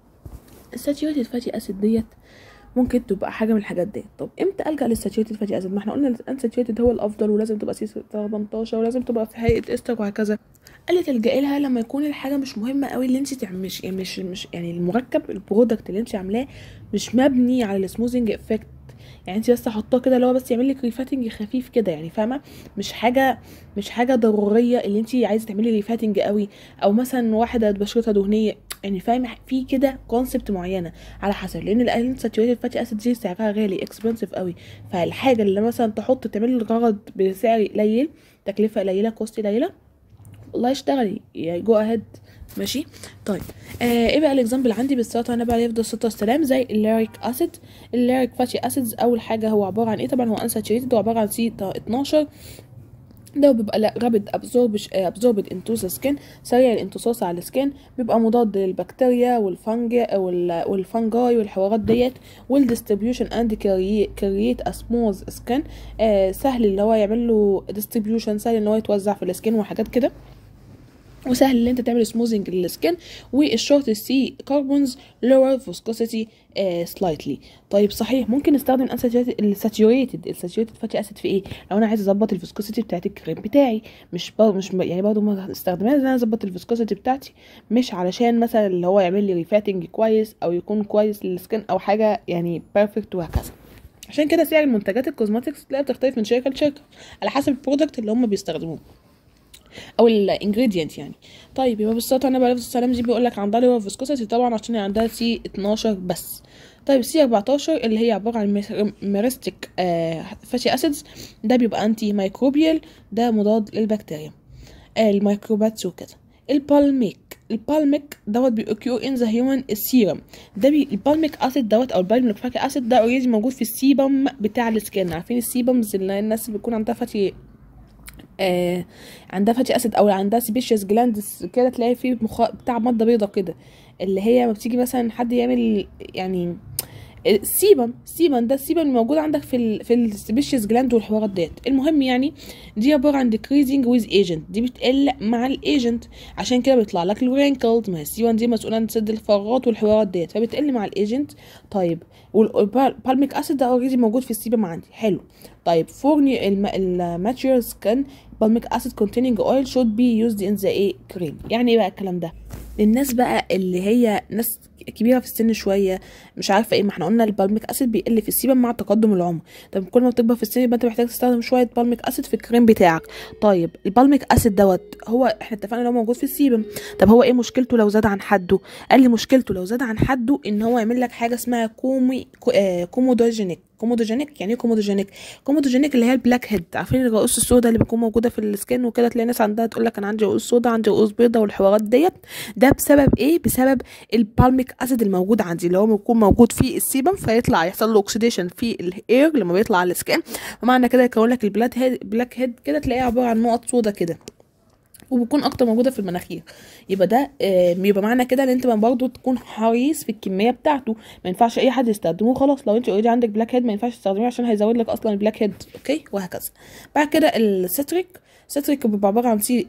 الساتوريتد فاتي اسيد ديت ممكن تبقى حاجه من الحاجات دي طب امتى الجا للساتوريتد فاتي اسيد ما احنا قلنا الانساتوريتد هو الافضل ولازم تبقى سي 18 ولازم تبقى في هيئه استر وهكذا قالت تلجئي لها لما يكون الحاجه مش مهمه قوي اللي انت تعملش يعني مش مش يعني المركب البرودكت اللي انت عاملاه مش مبني على السموزنج افكت يعني انت بس حطاه كده اللي هو بس يعمل لك ريفاتنج خفيف كده يعني فاهمه مش حاجه مش حاجه ضروريه اللي انت عايزه تعملي ريفاتنج قوي او مثلا واحده بشرتها دهنيه يعني فاهمه في كده كونسبت معينه على حسب لان الانساتوريتد فاتي اسيد دي سعرها غالي اكسبنسيف قوي فالحاجه اللي مثلا تحط تعمل الغرض بسعر قليل تكلفه قليله كوست قليله والله اشتغلي جو اهيد ماشي طيب آه ايه بقى الاكزامبل عندي بالصلاه على النبي عليه الصلاه والسلام زي الليريك اسيد الليريك فاتي اسيدز اول حاجه هو عباره عن ايه طبعا هو انساتوريتد هو عباره عن سي 12 ده بيبقى رابد ابزوربش ابزوربد انتو ذا سكين سريع الامتصاص على السكين بيبقى مضاد للبكتيريا والفنج والفنجاي والحوارات ديت والديستريبيوشن اند كرييت اسموز سكين سهل اللي هو يعمل له ديستريبيوشن سهل ان هو يتوزع في السكين وحاجات كده وسهل ان انت تعمل سموزنج للسكن والشورت سي كاربونز لور فوسكوسيتي سلايتلي طيب صحيح ممكن نستخدم الساتوريتد الساتوريتد فاتي اسيد في ايه لو انا عايزه اظبط الفوسكوسيتي بتاعت الكريم بتاعي مش بر... مش يعني برضه ما استخدمها ان انا اظبط الفوسكوسيتي بتاعتي مش علشان مثلا اللي هو يعمل لي ريفاتنج كويس او يكون كويس للسكن او حاجه يعني بيرفكت وهكذا عشان كده سعر المنتجات الكوزماتكس تلاقيها بتختلف من شركه لشركه على حسب البرودكت اللي هم بيستخدموه او الانجريدينت يعني طيب يبقى بالصلاه على النبي عليه الصلاه والسلام دي بيقول لك عندها لور فيسكوسيتي طبعا عشان عندها سي 12 بس طيب سي 14 اللي هي عباره عن ميرستيك آه فاتي اسيدز ده بيبقى انتي مايكروبيال ده مضاد للبكتيريا آه الميكروبات وكده البالميك البالميك دوت بيوكيو ان ذا هيومن السيرم ده بي البالميك اسيد دوت او البالميك اسيد ده اوريدي موجود في السيبم بتاع السكين عارفين السيبمز اللي الناس اللي بيكون عندها فاتي آه عندها فاتي اسيد او عندها سبيشيس جلاندز كده تلاقي فيه مخ... بتاع ماده بيضه كده اللي هي ما بتيجي مثلا حد يعمل يعني السيبم السيبم ده السيبم الموجود عندك في ال في السبيشيس جلاند والحوارات ديت المهم يعني دي عباره عن decreasing with agent دي بتقل مع الايجنت عشان كده بيطلع لك الرينكلز ما هي السيبم دي مسؤوله عن سد الفراغات والحوارات ديت فبتقل مع الايجنت طيب والبالميك اسيد ده اوريدي موجود في السيبم عندي حلو طيب فور الماتيريال سكان بالميك اسيد containing oil should be used in the a cream يعني ايه بقى الكلام ده للناس بقى اللي هي ناس كبيره في السن شويه مش عارفه ايه ما احنا قلنا البالميك اسيد بيقل في السيبم مع تقدم العمر طب كل ما بتكبر في السن يبقى انت محتاج تستخدم شويه بالميك اسيد في الكريم بتاعك طيب البالميك اسيد دوت هو احنا اتفقنا ان هو موجود في السيبم طب هو ايه مشكلته لو زاد عن حده قال لي مشكلته لو زاد عن حده ان هو يعمل لك حاجه اسمها كومي كو آه كومودوجينيك كومودوجينيك يعني ايه كومودوجينيك كومودوجينيك اللي هي البلاك هيد عارفين الرؤوس السوداء اللي بتكون موجوده في السكين وكده تلاقي ناس عندها تقول لك انا عندي رؤوس سوداء عندي رؤوس بيضاء والحوارات ديت ده بسبب ايه بسبب البالميك اسيد الموجود عندي اللي هو بيكون موجود في السيبم فيطلع يحصل له اوكسيديشن في الاير لما بيطلع على السكين فمعنى كده يكون لك البلاك هيد بلاك هيد كده تلاقيها عباره عن نقط سوداء كده وبيكون اكتر موجوده في المناخير يبقى ده آه يبقى معنى كده ان انت برضه تكون حريص في الكميه بتاعته ما ينفعش اي حد يستخدمه خلاص لو انت اوريدي عندك بلاك هيد ما ينفعش تستخدميه عشان هيزود لك اصلا البلاك هيد اوكي وهكذا بعد كده الستريك ستريك بيبقى عباره عن سي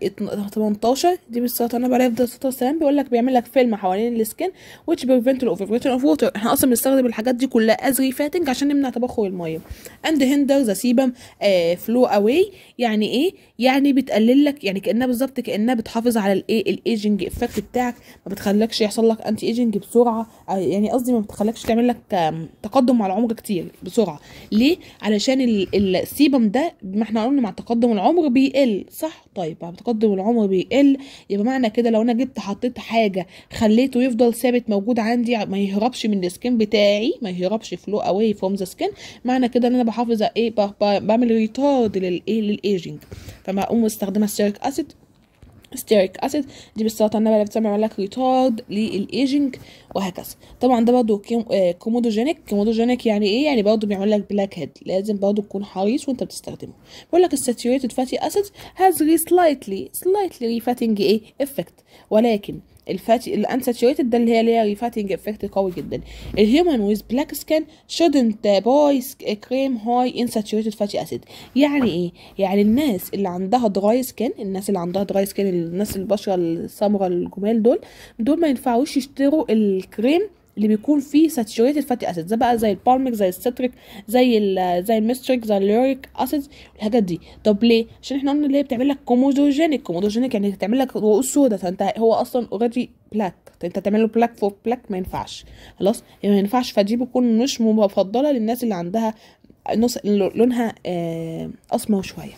18 دي بالسرطان النبي عليه الصلاه والسلام بيقول لك بيعمل لك فيلم حوالين السكين which prevent the evaporation of water احنا اصلا بنستخدم الحاجات دي كلها از ريفاتنج عشان نمنع تبخر الميه and hinder the sebum uh, flow away يعني ايه يعني بتقلل لك يعني كانها بالظبط كانها بتحافظ على الايه الايجنج افكت بتاعك ما بتخليكش يحصل لك انتي ايجنج بسرعه يعني قصدي ما بتخليكش تعمل لك تقدم مع العمر كتير بسرعه ليه علشان السيبم ده ما احنا قلنا مع تقدم العمر بيقل صح طيب مع تقدم العمر بيقل يبقى معنى كده لو انا جبت حطيت حاجه خليته يفضل ثابت موجود عندي ما يهربش من السكين بتاعي ما يهربش فلو اواي فروم ذا سكين معنى كده ان انا بحافظ ايه بعمل ريتارد للايه للايجنج فما اقوم استخدمها ستيريك اسيد ستيريك اسيد دي بالسرطان النبوي اللي بتعمل لك ريتارد للايجنج وهكذا طبعا ده برضه كومودوجينيك كومودوجينيك يعني ايه يعني برضه بيعمل لك بلاك هيد لازم برضه تكون حريص وانت بتستخدمه بيقول لك الساتوريتد فاتي اسيد هاز سلايتلي سلايتلي ريفاتنج ايه افكت ولكن الفاتي الانساتوريتد ده اللي هي ليها ريفاتنج افكت قوي جدا الهيومن ويز بلاك سكين shouldn't باي كريم هاي ان ساتوريتد فاتي اسيد يعني ايه يعني الناس اللي عندها دراي سكين الناس اللي عندها دراي سكين الناس البشره السمراء الجمال دول دول ما ينفعوش يشتروا الكريم اللي بيكون فيه ساتوريتد فاتي اسيد زي بقى زي البالميك زي الستريك زي ال زي المستريك زي اللوريك اسيد الحاجات دي طب ليه عشان احنا قلنا اللي هي بتعمل لك كومودوجينيك كومودوجينيك يعني تعمل لك رؤوس سودا فانت هو اصلا اوريدي بلاك انت تعمل له بلاك فور بلاك ما ينفعش خلاص يعني ما ينفعش فدي بتكون مش مفضله للناس اللي عندها نص لونها آه اسمر شويه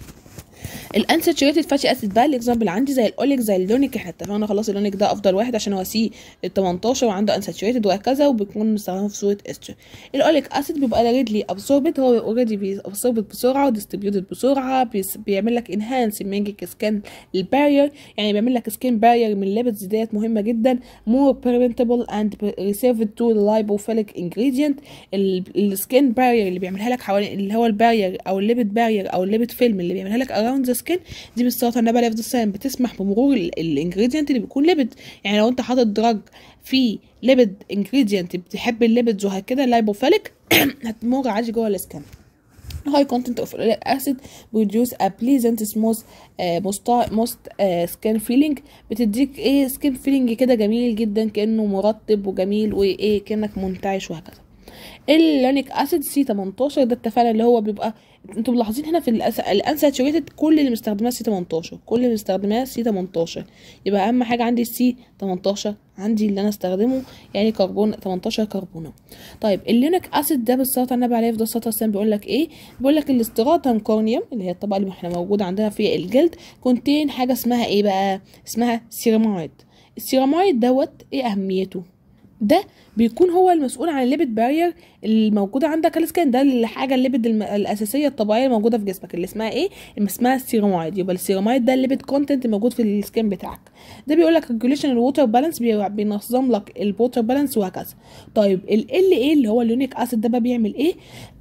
الانساتوريتد فاتي اسيد بقى الاكزامبل عندي زي الاوليك زي اللونيك احنا اتفقنا خلاص اللونيك ده افضل واحد عشان هو سي 18 وعنده انساتوريتد وهكذا وبيكون مستخدم في صوره استر الاوليك اسيد بيبقى ريدلي ابسوربد هو اوريدي بيابسوربد بسرعه وديستريبيوتد بسرعه بيعمل لك انهانس مينجك سكان البارير يعني بيعمل لك سكين بارير من الليبيدز ديت مهمه جدا مور بريفنتبل اند ريسيرفد تو لايبوفيليك انجريدينت السكين بارير اللي بيعملها لك حوالين اللي هو البارير او الليبيد بارير او الليبيد فيلم اللي بيعملها لك اراوند ذا سكين دي بالسلطه النبي عليه الصلاه بتسمح بمرور الانجريدينت اللي بيكون ليبيد يعني لو انت حاطط دراج في ليبيد انجريدينت بتحب الليبيدز وهكذا لايبوفيليك هتمر عادي جوه السكان high content of oleic acid produce a pleasant smooth uh, most, most uh, skin feeling بتديك ايه skin feeling كده جميل جدا كأنه مرطب وجميل وايه كأنك منتعش وهكذا اللونيك اسيد سي 18 ده اتفقنا اللي هو بيبقى انتوا ملاحظين هنا في الانساتوريتد كل اللي مستخدماه سي 18 كل اللي مستخدماه سي 18 يبقى اهم حاجه عندي السي 18 عندي اللي انا استخدمه يعني كربون 18 كربونه طيب اللينك اسيد ده بالسلطه النبي عليه افضل الصلاه والسلام بيقول لك ايه بيقول لك الاستراتم كورنيوم اللي هي الطبقه اللي احنا موجوده عندنا في الجلد كونتين حاجه اسمها ايه بقى اسمها سيرامايد السيرامايد دوت ايه اهميته ده بيكون هو المسؤول عن الليبيد بارير الموجوده عندك السكان ده الحاجه الليبيد الم... الاساسيه الطبيعيه الموجوده في جسمك اللي اسمها ايه اللي اسمها السيرامايد يبقى السيرامايد ده الليبيد كونتنت موجود في السكان بتاعك ده بيقول لك ريجوليشن الووتر بالانس بينظم لك الووتر بالانس وهكذا طيب ال ايه اللي هو اليونيك اسيد ده بقى بيعمل ايه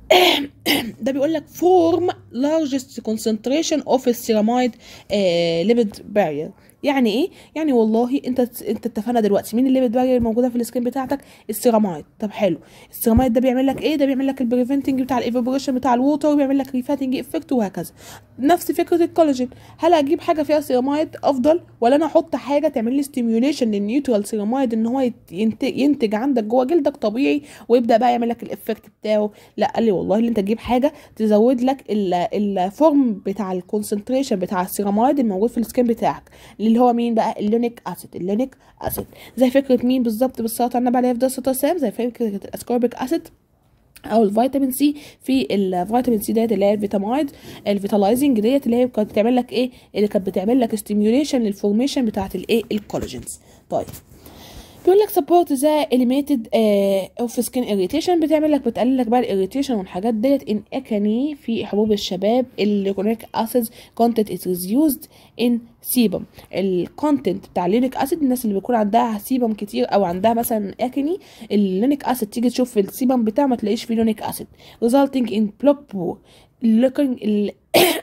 ده بيقول لك فورم largest concentration of السيرامايد ليبيد بارير يعني ايه يعني والله انت انت اتفقنا دلوقتي مين الليبيد بارير الموجوده في السكين بتاعتك السيرامايد طب حلو السيرامايد ده بيعمل لك ايه ده بيعمل لك البريفنتنج بتاع الايفابوريشن بتاع الووتر وبيعمل لك ريفاتنج افكت وهكذا نفس فكره الكولاجين هل اجيب حاجه فيها سيرامايد افضل ولا انا احط حاجه تعمل لي ستيميوليشن للنيوترال سيرامايد ان هو ينتج, ينتج عندك جوه جلدك طبيعي ويبدا بقى يعمل لك الافكت بتاعه لا قال لي والله اللي انت تجيب حاجه تزود لك الفورم بتاع الكونسنتريشن بتاع السيرامايد الموجود في السكين بتاعك اللي هو مين بقى اللونيك اسيد اللونيك اسيد زي فكره مين بالظبط بالسلطه النبي عليه افضل الصلاه والسلام زي فكره الاسكوربيك اسيد او الفيتامين سي في الفيتامين سي ديت اللي هي الفيتامايد الفيتالايزنج ديت اللي هي كانت بتعمل لك ايه اللي كانت بتعمل لك ستيميوليشن للفورميشن بتاعت الايه الكولاجينز طيب بيقول لك سبورت ذا اليميتد اوف سكين اريتيشن بتعمل لك بتقلل لك بقى الاريتيشن والحاجات ديت ان اكني في حبوب الشباب اليونيك اسيدز كونتنت از ريزيوزد ان سيبم الكونتنت بتاع اليونيك اسيد الناس اللي بيكون عندها سيبم كتير او عندها مثلا اكني اليونيك اسيد تيجي تشوف في السيبم بتاعه ما تلاقيش فيه يونيك اسيد resulting in block poor looking ال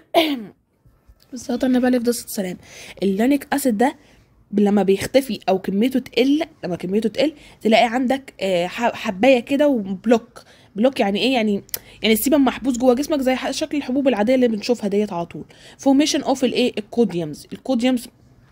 بالظبط النبي عليه الصلاه والسلام اللونيك اسيد ده لما بيختفي او كميته تقل لما كميته تقل تلاقي عندك آه، ح- حبايه كده وبلوك بلوك يعني ايه يعني يعني السيبم محبوس جوه جسمك زي ح- شكل الحبوب العاديه اللي بنشوفها ديت على طول فورميشن اوف الايه الكوديومز الكوديومز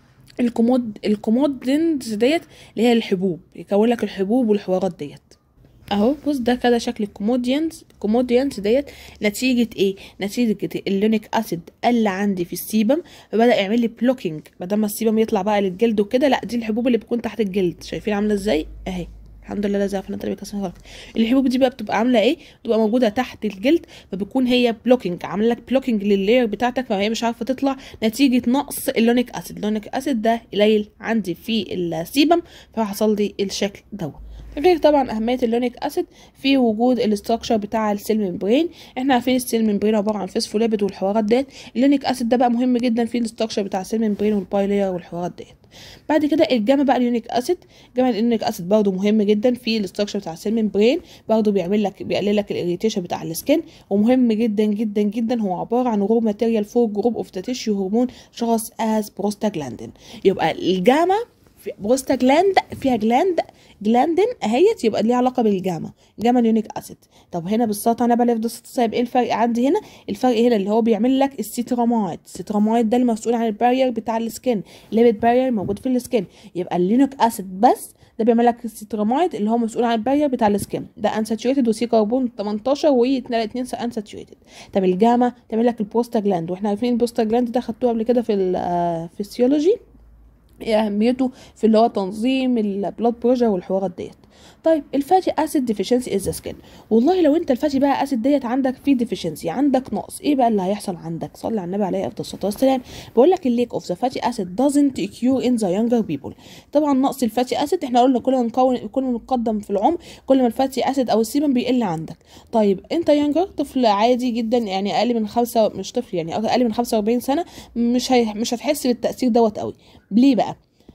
الكومود الكومودنز ديت اللي هي الحبوب يكون لك الحبوب والحوارات ديت اهو بص ده كده شكل الكوموديانز الكوموديانز ديت نتيجة ايه نتيجة اللونيك اسيد قل عندي في السيبم فبدأ يعمل لي بلوكينج بدل ما السيبم يطلع بقى للجلد وكده لا دي الحبوب اللي بتكون تحت الجلد شايفين عاملة ازاي اهي الحمد لله لا زي فلان اللي بيكسر غلط الحبوب دي بقى بتبقى عامله ايه بتبقى موجوده تحت الجلد فبتكون هي بلوكينج عامله لك بلوكينج لللاير بتاعتك فهي مش عارفه تطلع نتيجه نقص اللونيك اسيد اللونيك اسيد ده قليل عندي في السيبم فحصل لي الشكل دوت غير طبعا اهميه اللونيك اسيد في وجود الاستراكشر بتاع السيل ممبرين احنا عارفين السيل ممبرين عباره عن فوسفوليبيد والحوارات ديت اللونيك اسيد ده بقى مهم جدا في الاستراكشر بتاع السيل ممبرين والبايلير والحوارات ديت بعد كده الجاما بقى اليونيك اسيد جاما اليونيك اسيد برضه مهم جدا في الاستراكشر بتاع السيل ممبرين برضه بيعمل لك بيقلل لك الاريتيشن بتاع السكين ومهم جدا جدا جدا هو عباره عن رو ماتيريال فور جروب اوف ذا تيشيو هرمون شخص از بروستاجلاندين يبقى الجاما في بروستاجلاند فيها جلاند جلاندين اهيت يبقى ليها علاقه بالجاما جاما اليونيك اسيد طب هنا بالسلطه انا بلف ده طيب ايه الفرق عندي هنا الفرق هنا اللي هو بيعمل لك السيترامايد السيترامايد ده المسؤول عن البارير بتاع السكين الليبيد بارير موجود في السكين يبقى اليونيك اسيد بس ده بيعمل لك السيترامايد اللي هو مسؤول عن البارير بتاع السكين ده انساتوريتد وسي كربون 18 و2 انساتوريتد طب الجاما تعمل لك البروستاجلاند واحنا عارفين البروستاجلاند ده خدتوه قبل كده في الفسيولوجي ايه اهميته في اللي هو تنظيم البلاد بريشر والحوارات ديت طيب الفاتي اسيد ديفيشنسي از سكين والله لو انت الفاتي بقى اسيد ديت عندك فيه ديفيشنسي عندك نقص ايه بقى اللي هيحصل عندك صلي على النبي عليه افضل الصلاه والسلام بقول لك الليك اوف ذا فاتي اسيد doesn't occur in the younger people طبعا نقص الفاتي اسيد احنا قلنا كل ما نكون كل ما نتقدم في العمر كل ما الفاتي اسيد او السيبم بيقل عندك طيب انت يونجر طفل عادي جدا يعني اقل من خمسة مش طفل يعني اقل من 45 سنه مش هي مش هتحس بالتاثير دوت قوي ليه بقى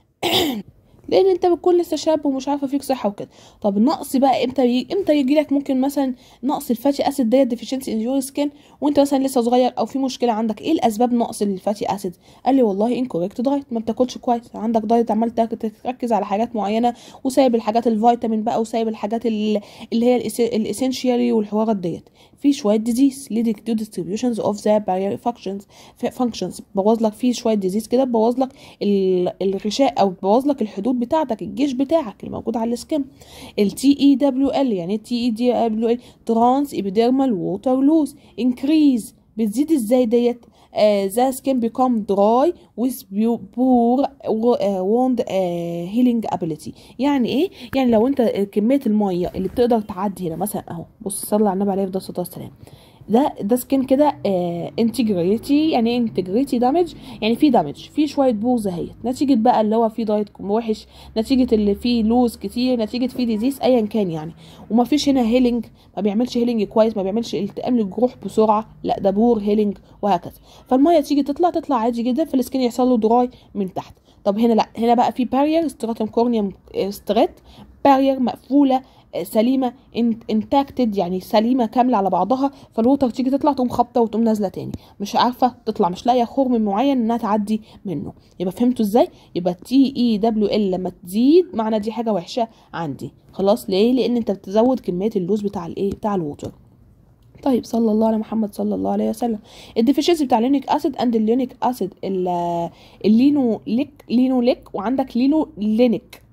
لان انت بتكون لسه شاب ومش عارفه فيك صحه وكده طب النقص بقى امتى يجي امتى يجي لك ممكن مثلا نقص الفاتي اسيد ديت ديفيشنسي ان يور سكين وانت مثلا لسه صغير او في مشكله عندك ايه الاسباب نقص الفاتي اسيد قال لي والله انكوريكت دايت ما بتاكلش كويس عندك دايت عمال تركز على حاجات معينه وسايب الحاجات الفيتامين بقى وسايب الحاجات اللي هي الاسينشيالي والحوارات ديت في شويه ديزيز leading to distributions of the barrier functions functions بوظ لك في شويه ديزيز كده بوظ لك الغشاء او بوظ لك الحدود بتاعتك الجيش بتاعك اللي موجود على السكن التي اي دبليو ال يعني التي اي دبليو ال ترانس ايبيديرمال ووتر لوز انكريز بتزيد ازاي ديت ذا سكين بيكم دراي with poor wound healing ability يعني ايه يعني لو انت كميه الميه اللي بتقدر تعدي هنا مثلا اهو بص صلى على النبي عليه الصلاه والسلام ده ده سكين كده انتجريتي يعني ايه انتجريتي دامج يعني في دامج في شويه بوظ اهيت نتيجه بقى اللي هو في دايت وحش نتيجه اللي فيه لوز كتير نتيجه فيه ديزيز ايا كان يعني وما فيش هنا هيلينج ما بيعملش هيلينج كويس ما بيعملش التئام للجروح بسرعه لا ده بور هيلينج وهكذا فالميه تيجي تطلع تطلع عادي جدا في السكين يحصل له دراي من تحت طب هنا لا هنا بقى في بارير ستراتم كورنيوم ستريت بارير مقفوله سليمه انتاكتد يعني سليمه كامله على بعضها فالوتر تيجي تطلع تقوم خابطه وتقوم نازله تاني مش عارفه تطلع مش لاقيه خرم معين انها تعدي منه يبقى فهمتوا ازاي يبقى تي اي دبليو ال لما تزيد معنى دي حاجه وحشه عندي خلاص ليه لان انت بتزود كميه اللوز بتاع الايه بتاع الوتر طيب صلى الله على محمد صلى الله عليه وسلم الديفيشنسي بتاع اللينيك اسيد اند اللينيك اسيد اللينو ليك لينو ليك وعندك لينو لينيك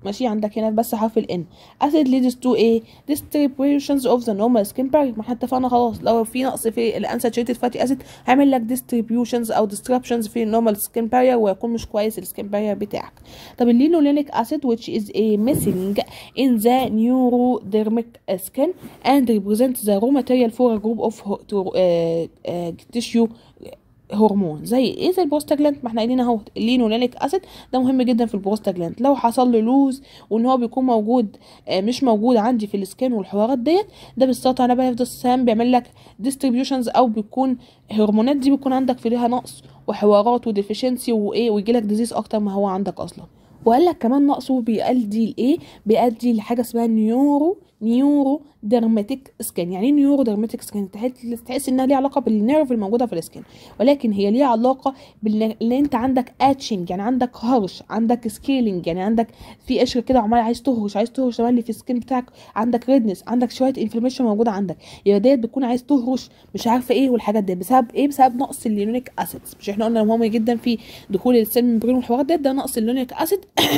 ماشي عندك هنا بس حرف الان acid leads to ايه distributions of the normal skin barrier ما احنا اتفقنا خلاص لو في نقص في الانساتشيتد فاتي اسيد هيعمل لك distributions او disruptions في النورمال سكين بارير ويكون مش كويس السكين بارير بتاعك طب اللينولينيك اسيد which is a missing in the neurodermic skin and represents the raw material for a group of ho- to, uh, uh, tissue هرمون زي ايه زي البروستاجلاند ما احنا قايلين اهو اللينولينيك اسيد ده مهم جدا في البروستاجلاند لو حصل له لوز وان هو بيكون موجود آه، مش موجود عندي في السكين والحوارات ديت ده بالسلطه انا بقى السام بيعمل لك ديستريبيوشنز او بيكون هرمونات دي بيكون عندك فيها نقص وحوارات وديفيشنسي وايه ويجي لك ديزيز اكتر ما هو عندك اصلا وقال لك كمان نقصه بيؤدي لايه بيؤدي لحاجه اسمها نيورو نيورو ديرماتيك سكين يعني ايه نيورو ديرماتيك سكين تحس تحس انها ليها علاقه بالنيرف الموجوده في السكين ولكن هي ليها علاقه بان انت عندك اتشنج يعني عندك هرش عندك سكيلينج يعني عندك في قشر كده عمال عايز تهرش عايز تهرش اللي في السكين بتاعك عندك ريدنس عندك شويه انفلاميشن موجوده عندك يبقى ديت بتكون عايز تهرش مش عارفه ايه والحاجات دي بسبب ايه بسبب نقص اللينونيك اسيدز مش احنا قلنا مهم جدا في دخول السيل ممبرين والحوارات ديت ده نقص اللينونيك اسيد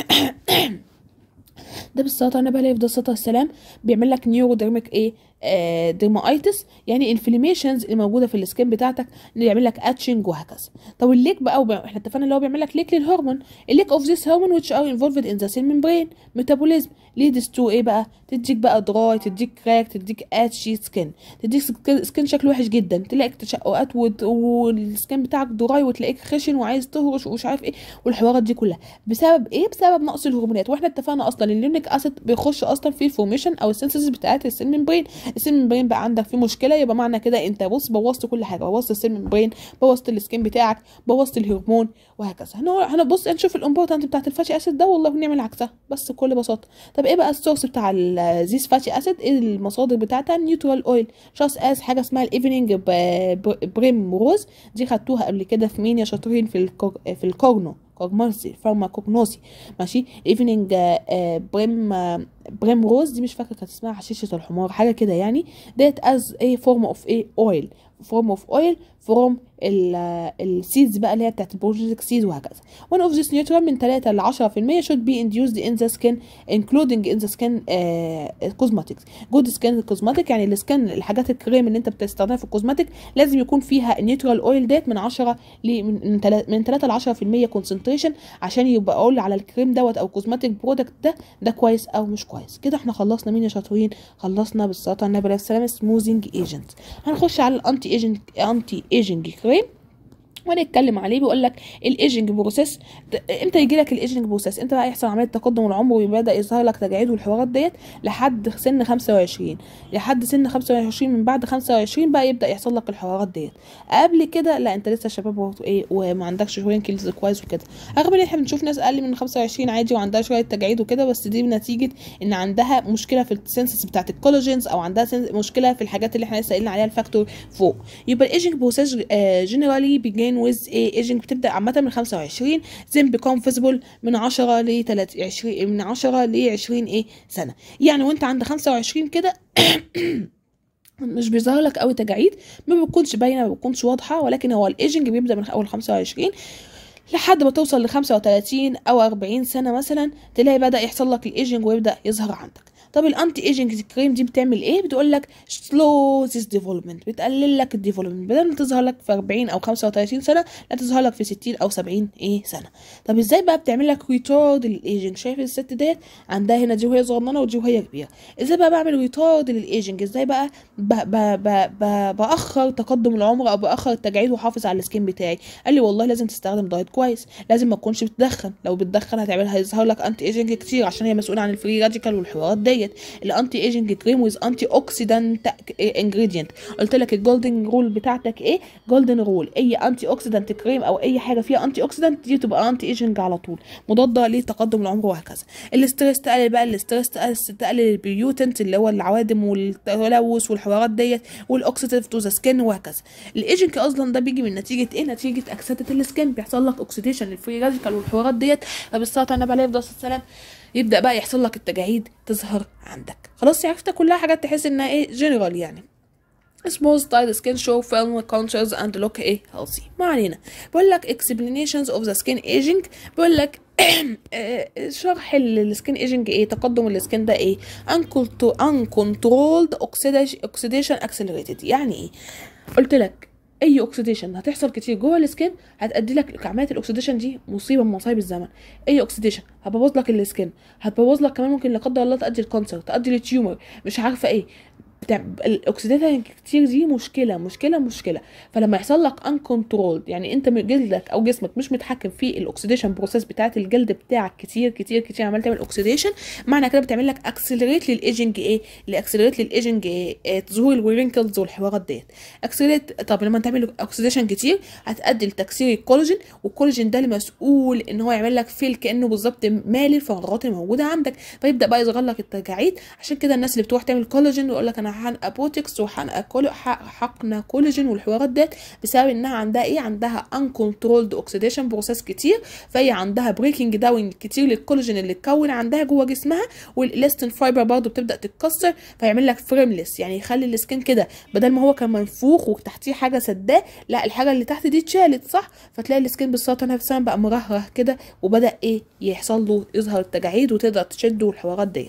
ده بالسلطه انا بلاقي في ده الصلاه والسلام بيعمل لك نيوروديرميك ايه آه ديرمايتس يعني انفلاميشنز اللي موجوده في السكين بتاعتك اللي يعمل لك اتشنج وهكذا طب الليك بقى وب... احنا اتفقنا اللي هو بيعمل لك ليك للهرمون الليك اوف ذيس هرمون which are involved in the cell membrane metabolism leads to ايه بقى تديك بقى دراي تديك كراك تديك اتشي سكين تديك سكين شكله وحش جدا تلاقيك تشققات وت- والسكين بتاعك دراي وتلاقيك خشن وعايز تهرش ومش عارف ايه والحوارات دي كلها بسبب ايه بسبب نقص الهرمونات واحنا اتفقنا اصلا الليونيك اسيد بيخش اصلا في الفورميشن او السينثيسيس بتاعت السيل ممبرين السيل ممبرين بقى عندك فيه مشكله يبقى معنى كده انت بص بوظت كل حاجه بوظت السيل ممبرين بوظت السكين بتاعك بوظت الهرمون وهكذا هنا هنبص نشوف الامبورتنت بتاعت الفاتي اسيد ده والله بنعمل عكسها بس بكل بساطه طب ايه بقى السورس بتاع الزيس فاتي اسيد ايه المصادر بتاعتها نيوترال اويل شاس از حاجه اسمها الايفنينج بريم روز دي خدتوها قبل كده في مين يا شاطرين في الكور في الكورنو كوجمانسي فارماكوجنوسي ماشي ايفنينج بريم آه، بريم روز دي مش فاكره كانت اسمها حشيشه الحمار حاجه كده يعني ديت از ايه فورم اوف ايه اويل فورم اوف اويل فروم السيدز بقى اللي هي بتاعت البروجيتك سيد وهكذا one of this neutral من 3 ل 10% should be induced in the skin including in the skin uh, cosmetics good skin cosmetic يعني السكن الحاجات الكريم اللي انت بتستخدمها في الكوزماتيك لازم يكون فيها نيوترال اويل ديت من 10 ل من من تلا- من 3 ل 10% كونسنتريشن عشان يبقى اقول على الكريم دوت او كوزماتيك برودكت ده ده كويس او مش كويس كده احنا خلصنا مين يا شاطرين خلصنا بالصلاه على النبي عليه السلام سموزنج ايجنت هنخش على الانتي ايجنج انتي ايجنج كريم ونتكلم عليه بيقول لك الايجنج بروسيس ت- امتى يجي لك الايجنج بروسيس امتى بقى يحصل عمليه تقدم العمر ويبدا يظهر لك تجاعيد والحوارات ديت لحد سن 25 لحد سن 25 من بعد 25 بقى يبدا يحصل لك الحوارات ديت قبل كده لا انت لسه شباب و- ايه وما عندكش شويه كيلز كويس وكده رغم ان احنا بنشوف ناس اقل من 25 عادي وعندها شويه تجاعيد وكده بس دي نتيجه ان عندها مشكله في السنسس بتاعت الكولاجينز او عندها سنس- مشكله في الحاجات اللي احنا لسه قايلين عليها الفاكتور فوق يبقى الايجنج بروسيس جنرالي بيجين ويز ايه ايجنج بتبدا عامه من 25 زين بيكون فيزبل من 10 ل 20 من 10 ل 20 ايه سنه يعني وانت عند 25 كده مش بيظهر لك قوي تجاعيد ما بتكونش باينه ما بتكونش واضحه ولكن هو الايجنج بيبدا من اول 25 لحد ما توصل ل 35 او 40 سنه مثلا تلاقي بدا يحصل لك الايجنج ويبدا يظهر عندك طب الانتي ايجنج كريم دي بتعمل ايه بتقول لك سلو ذيس ديفلوبمنت بتقلل لك الديفلوبمنت بدل ما تظهر لك في 40 او 35 سنه لا تظهر لك في 60 او 70 ايه سنه طب ازاي بقى بتعمل لك ريتارد للايجنج شايف الست ديت عندها هنا دي وهي صغننه ودي وهي كبيره ازاي بقى بعمل ريتارد للايجنج ازاي بقى ب ب ب ب باخر تقدم العمر او باخر التجاعيد واحافظ على السكين بتاعي قال لي والله لازم تستخدم دايت كويس لازم ما تكونش بتدخن لو بتدخن هتعمل هيظهر لك انتي ايجنج كتير عشان هي مسؤوله عن الفري راديكال والحوارات ديت الانتي ايجنج كريم ويز انتي اوكسيدانت انجريدينت قلت لك الجولدن رول بتاعتك ايه جولدن رول اي انتي اوكسيدانت كريم او اي حاجه فيها انتي اوكسيدانت دي تبقى انتي ايجنج على طول مضاده لتقدم العمر وهكذا الاستريس تقلل بقى الاستريس تقلل البيوتنت اللي هو العوادم والتلوث والحوارات ديت والاوكسيديف تو ذا سكين وهكذا الايجنج اصلا ده بيجي من نتيجه ايه نتيجه اكسده السكين بيحصل لك اوكسيديشن الفري راديكال والحوارات ديت فبالصلاه على النبي عليه الصلاه والسلام يبدا بقى يحصل لك التجاعيد تظهر عندك خلاص عرفت كلها حاجات تحس انها ايه جنرال يعني smooth tight skin show film contours and look ايه healthy ما علينا بقول لك explanations of the skin aging بقول لك شرح السكين ايجنج ايه تقدم السكين ده ايه uncontrolled oxidation accelerated يعني ايه قلت لك اي اوكسيديشن هتحصل كتير جوه السكين هتأدي لك عمليه الاكسيديشن دي مصيبه من مصايب الزمن اي اوكسيديشن هتبوظ لك السكين هتبوظ لك كمان ممكن لا قدر الله تؤدي للكانسر تؤدي لتيومر مش عارفه ايه بتاع الاكسيدات كتير دي مشكله مشكله مشكله فلما يحصل لك ان كنترول يعني انت جلدك او جسمك مش متحكم في الاكسيديشن بروسيس بتاعه الجلد بتاعك كتير كتير كتير عمال تعمل اوكسيديشن معنى كده بتعمل لك اكسلريت للايجنج ايه لاكسلريت للايجنج ايه, إيه ظهور الورينكلز والحوارات ديت اكسلريت طب لما تعمل اوكسيديشن كتير هتؤدي لتكسير الكولاجين والكولاجين ده المسؤول ان هو يعمل لك فيل كانه بالظبط مالي الفراغات الموجوده عندك فيبدا بقى يصغر لك التجاعيد عشان كده الناس اللي بتروح تعمل كولاجين ويقول لك انا حقن ابوتكس وحقن حقن كولاجين والحوارات ديت بسبب انها عندها ايه عندها uncontrolled اوكسيديشن بروسيس كتير فهي عندها بريكنج داون كتير للكولاجين اللي اتكون عندها جوه جسمها والالاستين فايبر برضه بتبدا تتكسر فيعمل لك فريمليس يعني يخلي السكين كده بدل ما هو كان منفوخ وتحتيه حاجه سداه لا الحاجه اللي تحت دي اتشالت صح فتلاقي السكين بالسلطه نفسها بقى مرهره كده وبدا ايه يحصل له يظهر التجاعيد وتقدر تشده والحوارات ديت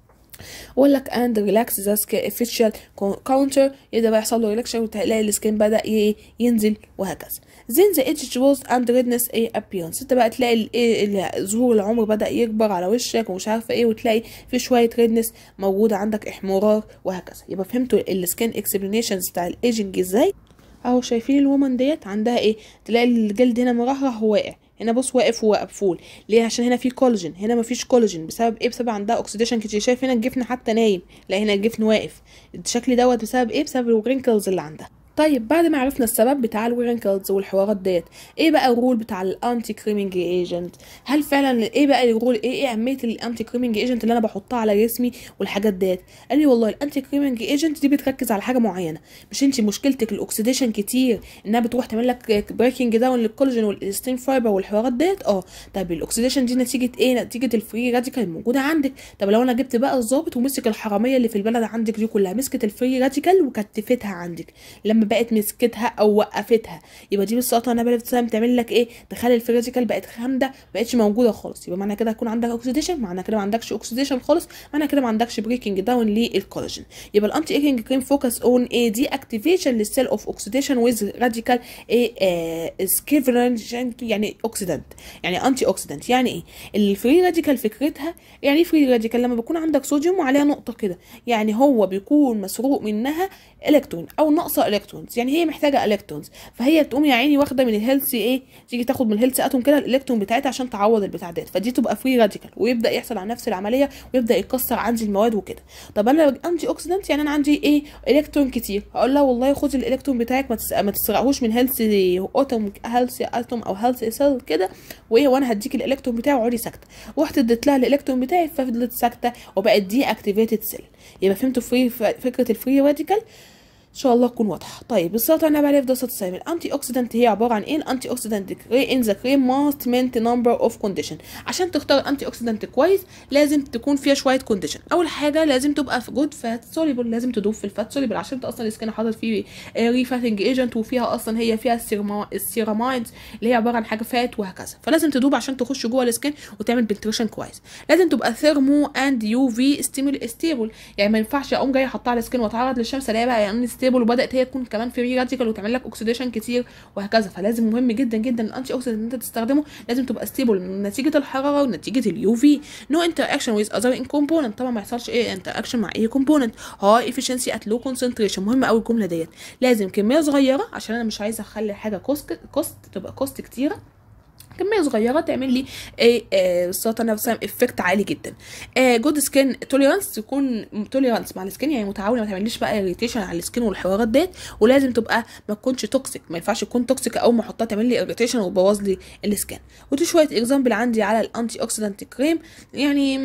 واقول لك اند ريلاكس ذا فيشال كاونتر يبدا بقى يحصل له ريلاكشن وتلاقي السكين بدا ينزل وهكذا then the age was and redness ايه appearance انت بقى تلاقي ايه ظهور العمر بدا يكبر على وشك ومش عارفه ايه وتلاقي في شويه ريدنس موجوده عندك احمرار وهكذا يبقى فهمتوا السكين اكسبلانيشنز بتاع الايجنج ازاي اهو شايفين الومن ديت عندها ايه تلاقي الجلد هنا مرهره واقع هنا بص واقف ومقفول ليه عشان هنا في كولاجين هنا مفيش كولاجين بسبب ايه بسبب عندها اوكسيديشن كتير شايف هنا الجفن حتى نايم لا هنا الجفن واقف الشكل دوت بسبب ايه بسبب الورينكلز اللي عندها طيب بعد ما عرفنا السبب بتاع الورينكلز والحوارات ديت ايه بقى الرول بتاع الانتي كريمنج ايجنت هل فعلا ايه بقى الرول ايه ايه اهميه الانتي كريمنج ايجنت اللي انا بحطها على جسمي والحاجات ديت قال لي والله الانتي كريمنج ايجنت دي بتركز على حاجه معينه مش انت مشكلتك الاكسيديشن كتير انها بتروح تعمل لك بريكنج داون للكولاجين والاستين فايبر والحوارات ديت اه طب الاكسيديشن دي نتيجه ايه نتيجه الفري راديكال الموجوده عندك طب لو انا جبت بقى الظابط ومسك الحراميه اللي في البلد عندك دي كلها مسكت الفري راديكال وكتفتها عندك لما بقت مسكتها او وقفتها يبقى دي بالسلطه انا بلد تعمل لك ايه تخلي الفيزيكال بقت خامده بقتش موجوده خالص يبقى معنى كده هيكون عندك اوكسيديشن معنى كده ما عندكش اوكسيديشن خالص معنى كده ما عندكش بريكنج داون للكولاجين يبقى الانتي ايجنج كريم فوكس اون ايه دي اكتيفيشن للسيل اوف اوكسيديشن ويز راديكال ايه سكيفرنج يعني اوكسيدنت يعني انتي اوكسيدنت يعني ايه الفري راديكال فكرتها يعني فري راديكال لما بيكون عندك صوديوم وعليها نقطه كده يعني هو بيكون مسروق منها الكترون او ناقصه الكترونز يعني هي محتاجه الكترونز فهي تقوم يا عيني واخده من الهيلث ايه تيجي تاخد من الهيلث اتوم كده الالكترون بتاعتها عشان تعوض البتاع ديت فدي تبقى فري راديكال ويبدا يحصل على نفس العمليه ويبدا يكسر عندي المواد وكده طب انا انتي اوكسيدنت يعني انا عندي ايه الكترون كتير هقول لها والله خدي الالكترون بتاعك ما, تس... ما تسرقهوش من هيلث اتوم هيلث اتوم او هيلث سيل كده وايه وانا هديك الالكترون بتاعي واقعدي ساكته رحت اديت لها الالكترون بتاعي ففضلت ساكته وبقت دي اكتيفيتد سيل يبقى فهمتوا فري فكره الفري راديكال ان شاء الله تكون واضحه طيب السلطه انا بعرف دراسه السام الانتي اوكسيدنت هي عباره عن ايه الانتي اوكسيدنت ان ذا كريم ماست مينت نمبر اوف كونديشن عشان تختار انتي اوكسيدنت كويس لازم تكون فيها شويه كونديشن اول حاجه لازم تبقى في جود فات سوليبل لازم تدوب في الفات سوليبل عشان انت اصلا السكين حاطط فيه ريفاتنج ايجنت وفيها اصلا هي فيها السيرامايدز اللي هي عباره عن حاجه فات وهكذا فلازم تدوب عشان تخش جوه السكين وتعمل بنتريشن كويس لازم تبقى ثيرمو اند يو في ستيبل يعني ما ينفعش اقوم جاي احطها على السكين واتعرض للشمس الاقيها بقى يعني ستيبل وبدات هي تكون كمان فري راديكال وتعمل لك اوكسيديشن كتير وهكذا فلازم مهم جدا جدا الانتي اوكسيدنت انت تستخدمه لازم تبقى ستيبل نتيجه الحراره ونتيجه اليو في نو انتر اكشن ويز اذر ان كومبوننت طبعا ما يحصلش ايه انتر اكشن مع اي كومبوننت هاي افشنسي ات لو كونسنتريشن مهم قوي الجمله ديت لازم كميه صغيره عشان انا مش عايزه اخلي حاجه كوست كوست تبقى كوست كتيره كميه صغيره تعمل لي ايه السلطه نفسها افكت عالي جدا جود سكين توليرانس تكون توليرانس مع السكين يعني متعاونه ما تعمليش بقى اريتيشن على السكين والحوارات ديت ولازم تبقى ما تكونش توكسيك ما ينفعش تكون توكسيك اول ما احطها تعمل لي اريتيشن وتبوظ لي السكين ودي شويه اكزامبل عندي على الانتي اوكسيدنت كريم يعني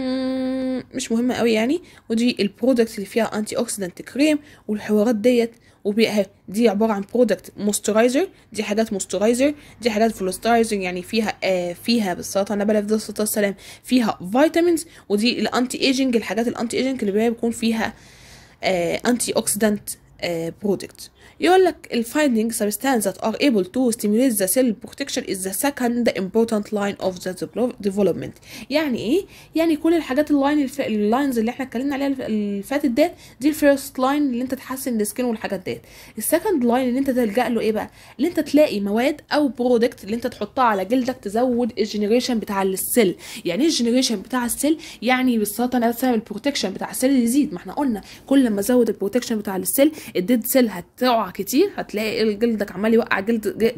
مش مهمه قوي يعني ودي البرودكت اللي فيها انتي اوكسيدنت كريم والحوارات ديت وبيها دي عباره عن برودكت موسترايزر دي حاجات موسترايزر دي حاجات فلوسترايزر يعني فيها آه فيها بالصلاه النبي عليه الصلاه والسلام فيها فيتامينز ودي الانتي ايجنج الحاجات الانتي ايجنج اللي بيكون فيها آه انتي اوكسيدنت برودكت يقول لك الفايندينج substance that are able to stimulate the cell protection is the second important line of the development يعني ايه يعني كل الحاجات اللاين الف... اللاينز اللي احنا اتكلمنا عليها اللي فاتت ديت دي الفيرست لاين اللي انت تحسن السكين والحاجات ديت السكند لاين اللي انت تلجا له ايه بقى اللي انت تلاقي مواد او برودكت اللي انت تحطها على جلدك تزود الجنريشن بتاع السيل يعني ايه الجنريشن بتاع السيل يعني بالظبط انا بسبب البروتكشن بتاع السيل يزيد ما احنا قلنا كل ما ازود البروتكشن بتاع السيل الديد سيل هتقع كتير هتلاقي جلدك عمال يوقع جلد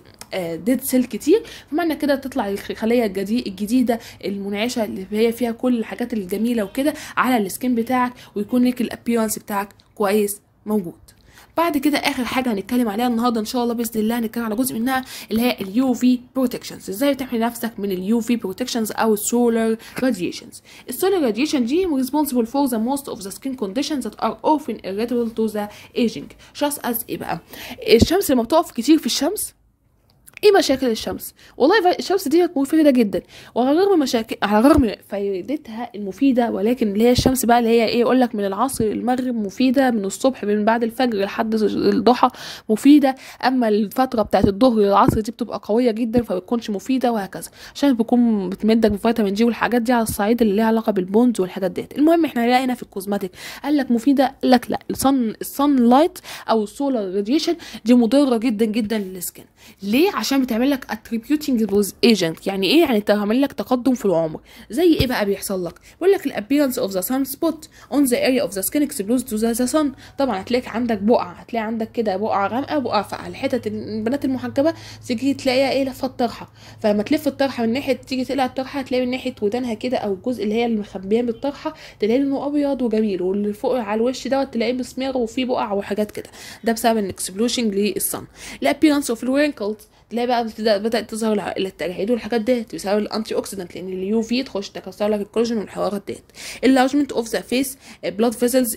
ديد سيل كتير فمعنى كده تطلع الخليه الجديده المنعشه اللي هي فيها كل الحاجات الجميله وكده على السكين بتاعك ويكون لك الابيرنس بتاعك كويس موجود بعد كده اخر حاجه هنتكلم عليها النهارده ان شاء الله باذن الله هنتكلم على جزء منها اللي هي اليو في بروتكشنز ازاي تحمي نفسك من اليو في بروتكشنز او السولار راديشنز السولار راديشن دي responsible for the most of the skin conditions that are often irritable to the aging just as ايه بقى الشمس لما بتقف كتير في الشمس ايه مشاكل الشمس والله الشمس دي مفيده جدا وعلى الرغم مشاكل على الرغم من فائدتها المفيده ولكن اللي هي الشمس بقى اللي هي ايه يقول لك من العصر للمغرب مفيده من الصبح من بعد الفجر لحد الضحى مفيده اما الفتره بتاعت الظهر للعصر دي بتبقى قويه جدا فبتكونش مفيده وهكذا عشان بتكون بتمدك بفيتامين جي والحاجات دي على الصعيد اللي ليها علاقه بالبونز والحاجات ديت المهم احنا لقينا في الكوزماتيك قال لك مفيده قال لك لا الصن الصن لايت او السولار راديشن دي مضره جدا جدا للسكن ليه عشان بتعمل لك اتريبيوتنج بوز ايجنت يعني ايه يعني تعمل لك تقدم في العمر زي ايه بقى بيحصل لك بيقول لك الابيرنس اوف ذا سان سبوت اون ذا اريا اوف ذا سكين اكسبلوز تو ذا سان طبعا هتلاقي عندك بقعه هتلاقي عندك كده بقعه غامقه بقعه فاقعه الحتت البنات المحجبه تيجي تلاقيها ايه لفه الطرحه فلما تلف الطرحه من ناحيه تيجي تقلع الطرحه هتلاقي من ناحيه ودانها كده او الجزء اللي هي المخبيه بالطرحه تلاقي لونه ابيض وجميل واللي فوق على الوش دوت تلاقيه مسمر وفيه بقع وحاجات كده ده بسبب الاكسبلوشنج للصن الابيرنس اوف الوينكلز تلاقي بقى بتبدا بدات تظهر التجاعيد والحاجات ديت بسبب الانتي اوكسيدنت لان اليو في تخش تكسر لك الكولاجين والحوارات ديت اللارجمنت اوف ذا فيس بلاد فيزلز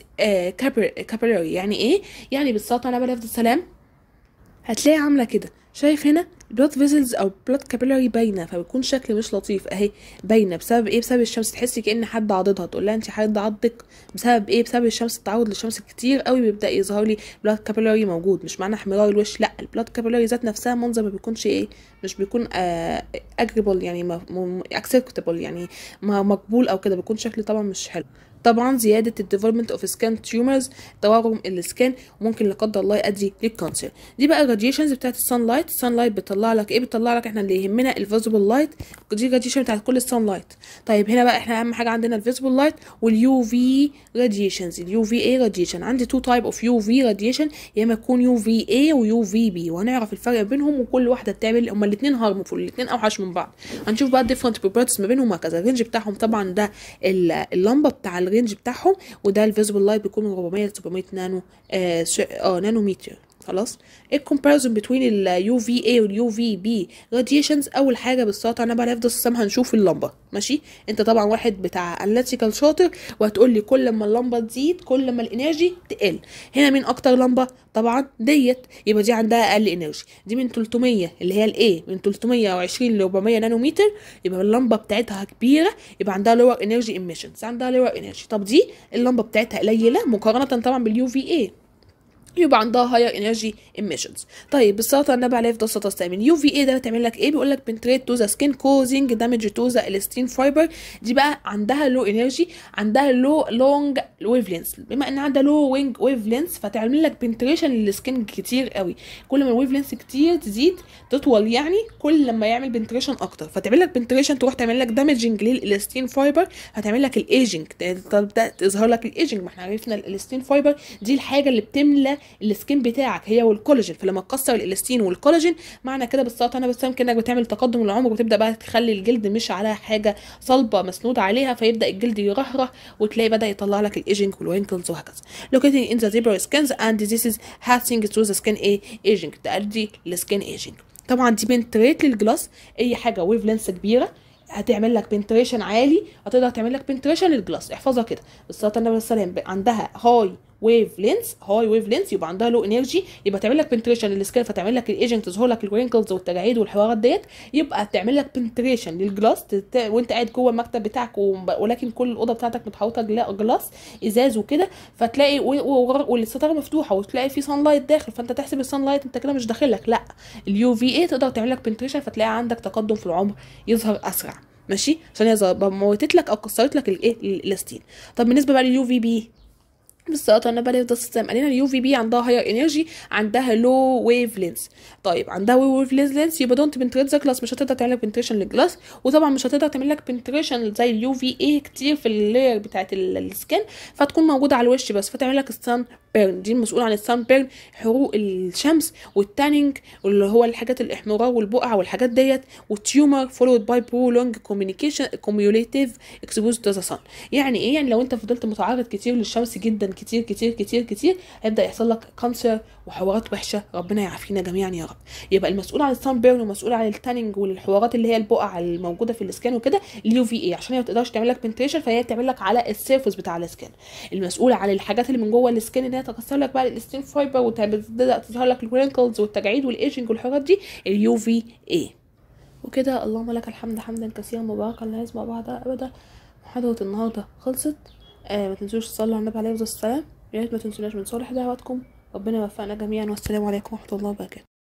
كابيلاري يعني ايه يعني بالظبط انا بلفظ السلام هتلاقي عامله كده شايف هنا بلاد فيزلز او بلاد كابيلاري باينه فبيكون شكل مش لطيف اهي باينه بسبب ايه بسبب الشمس تحسي كان حد عضدها تقول لها انت حد عضك بسبب ايه بسبب الشمس التعرض للشمس كتير قوي بيبدا يظهر لي بلاد كابيلاري موجود مش معنى احمرار الوش لا البلاد كابيلاري ذات نفسها منظر ما بيكونش ايه مش بيكون اجريبل يعني اكسبتبل يعني مقبول او كده بيكون شكل طبعا مش حلو طبعا زيادة الديفلوبمنت اوف سكان تيومرز تورم السكان ممكن لا قدر الله يؤدي للكانسر دي بقى الراديشنز بتاعت السان لايت السان لايت بتطلع لك ايه بتطلع لك احنا اللي يهمنا الفيزبل لايت دي راديشن بتاعت كل السان لايت طيب هنا بقى احنا اهم حاجه عندنا الفيزبل لايت واليو في راديشنز اليو في اي راديشن عندي تو تايب اوف يو في راديشن يا اما يكون يو في اي ويو في بي وهنعرف الفرق بينهم وكل واحده بتعمل هما الاثنين هارمفول الاثنين اوحش من بعض هنشوف بقى الديفرنت بروبرتيز ما بينهم وهكذا الرينج بتاعهم طبعا ده اللمبه بتاع الرينج بتاعهم وده الفيزبل لايت بيكون 400 ل 700 نانو اه, آه نانو متر خلاص ايه الكومباريزون بين اليو في اي واليو في بي راديشنز اول حاجه بالسطح انا بقى نفضل السم هنشوف اللمبه ماشي انت طبعا واحد بتاع اناليتيكال شاطر وهتقول لي كل ما اللمبه تزيد كل ما الانرجي تقل هنا مين اكتر لمبه طبعا ديت يبقى دي عندها اقل انرجي دي من 300 اللي هي الاي من 320 ل 400 نانومتر يبقى اللمبه بتاعتها كبيره يبقى عندها لور انرجي ايميشنز عندها لور انرجي طب دي اللمبه بتاعتها قليله مقارنه طبعا باليو في اي يبقى عندها هاير انرجي ايميشنز طيب بالصلاه على النبي عليه افضل الصلاه والسلام اليو في اي ده بتعمل لك ايه بيقول لك بنتريت تو ذا سكين كوزنج دامج تو ذا الاستين فايبر دي بقى عندها لو انرجي عندها لو لونج ويف لينس بما ان عندها لو وينج ويف لينس فتعمل لك بنتريشن للسكين كتير قوي كل ما الويف لينس كتير تزيد تطول يعني كل لما يعمل بنتريشن اكتر فتعمل لك بنتريشن تروح تعمل لك دامجنج للاستين فايبر هتعمل لك الايجنج تبدا تظهر لك الايجنج ما احنا عرفنا الاستين فايبر دي الحاجه اللي بتملى السكين بتاعك هي والكولاجين فلما تكسر الالاستين والكولاجين معنى كده بالظبط انا بسام كانك بتعمل تقدم العمر وتبدا بقى تخلي الجلد مش على حاجه صلبه مسنوده عليها فيبدا الجلد يرهره وتلاقي بدا يطلع لك الايجنج والوينكلز وهكذا located in the zebra skins and diseases having to the skin aging تؤدي لسكين ايجنج طبعا دي بنتريت للجلاس اي حاجه ويف لينس كبيره هتعمل لك بنتريشن عالي هتقدر تعمل لك بنتريشن للجلاس احفظها كده بالصلاه النبي عليه السلام عندها هاي ويف لينس هاي ويف لينس يبقى عندها لو انرجي يبقى تعمل لك بنتريشن للسكين فتعمل لك الايجنت تظهر لك الرينكلز والتجاعيد والحوارات ديت يبقى تعمل لك بنتريشن للجلاس تت... وانت قاعد جوه المكتب بتاعك وب... ولكن كل الاوضه بتاعتك متحوطه جلا- جلاس ازاز وكده فتلاقي و... و... والستاره مفتوحه وتلاقي في سان لايت داخل فانت تحسب السان لايت انت كده مش داخل لك لا اليو في اي تقدر تعمل لك بنتريشن فتلاقي عندك تقدم في العمر يظهر اسرع ماشي عشان هي ظ- موتت لك او كسرت لك الايه الالاستين طب بالنسبه بقى لليو في بي بالظبط انا بالي ده سيستم قال لنا اليو في بي عندها هاير انرجي عندها لو ويف لينس طيب عندها لو ويف لينس يبقى دونت بنتريت ذا جلاس مش هتقدر تعمل لك بنتريشن للجلاس وطبعا مش هتقدر تعمل لك بنتريشن زي اليو في اي كتير في اللاير بتاعت ال- السكن فتكون موجوده على الوش بس فتعمل لك السان بيرن دي المسؤول عن السان بيرن حروق الشمس والتانينج اللي هو الحاجات الاحمرار والبقع والحاجات ديت والتيومر فولود باي برولونج كوميونيكيشن كوميوليتيف اكسبوز تو ذا سان يعني ايه يعني لو انت فضلت متعرض كتير للشمس جدا كتير كتير كتير كتير هيبدا يحصل لك كانسر وحوارات وحشه ربنا يعافينا جميعا يا رب يبقى المسؤول عن السان بيرن ومسؤول عن التانينج والحوارات اللي هي البقع الموجوده في الاسكان وكده اليو في اي عشان هي ما تقدرش تعمل لك بنتريشن فهي تعمل لك على السيرفس بتاع الاسكان المسؤول عن الحاجات اللي من جوه الاسكان ان هي تكسر لك بقى الاستين فايبر وتبدا تظهر لك الرينكلز والتجاعيد والايجنج والحوارات دي اليو في اي وكده اللهم لك الحمد حمدا كثيرا مباركا لا يسمع بعدها ابدا محاضرة النهارده خلصت آه ما تنسوش تصلوا على النبي عليه الصلاه والسلام يا ريت ما تنسوناش من صالح دعواتكم ربنا يوفقنا جميعا والسلام عليكم ورحمه الله وبركاته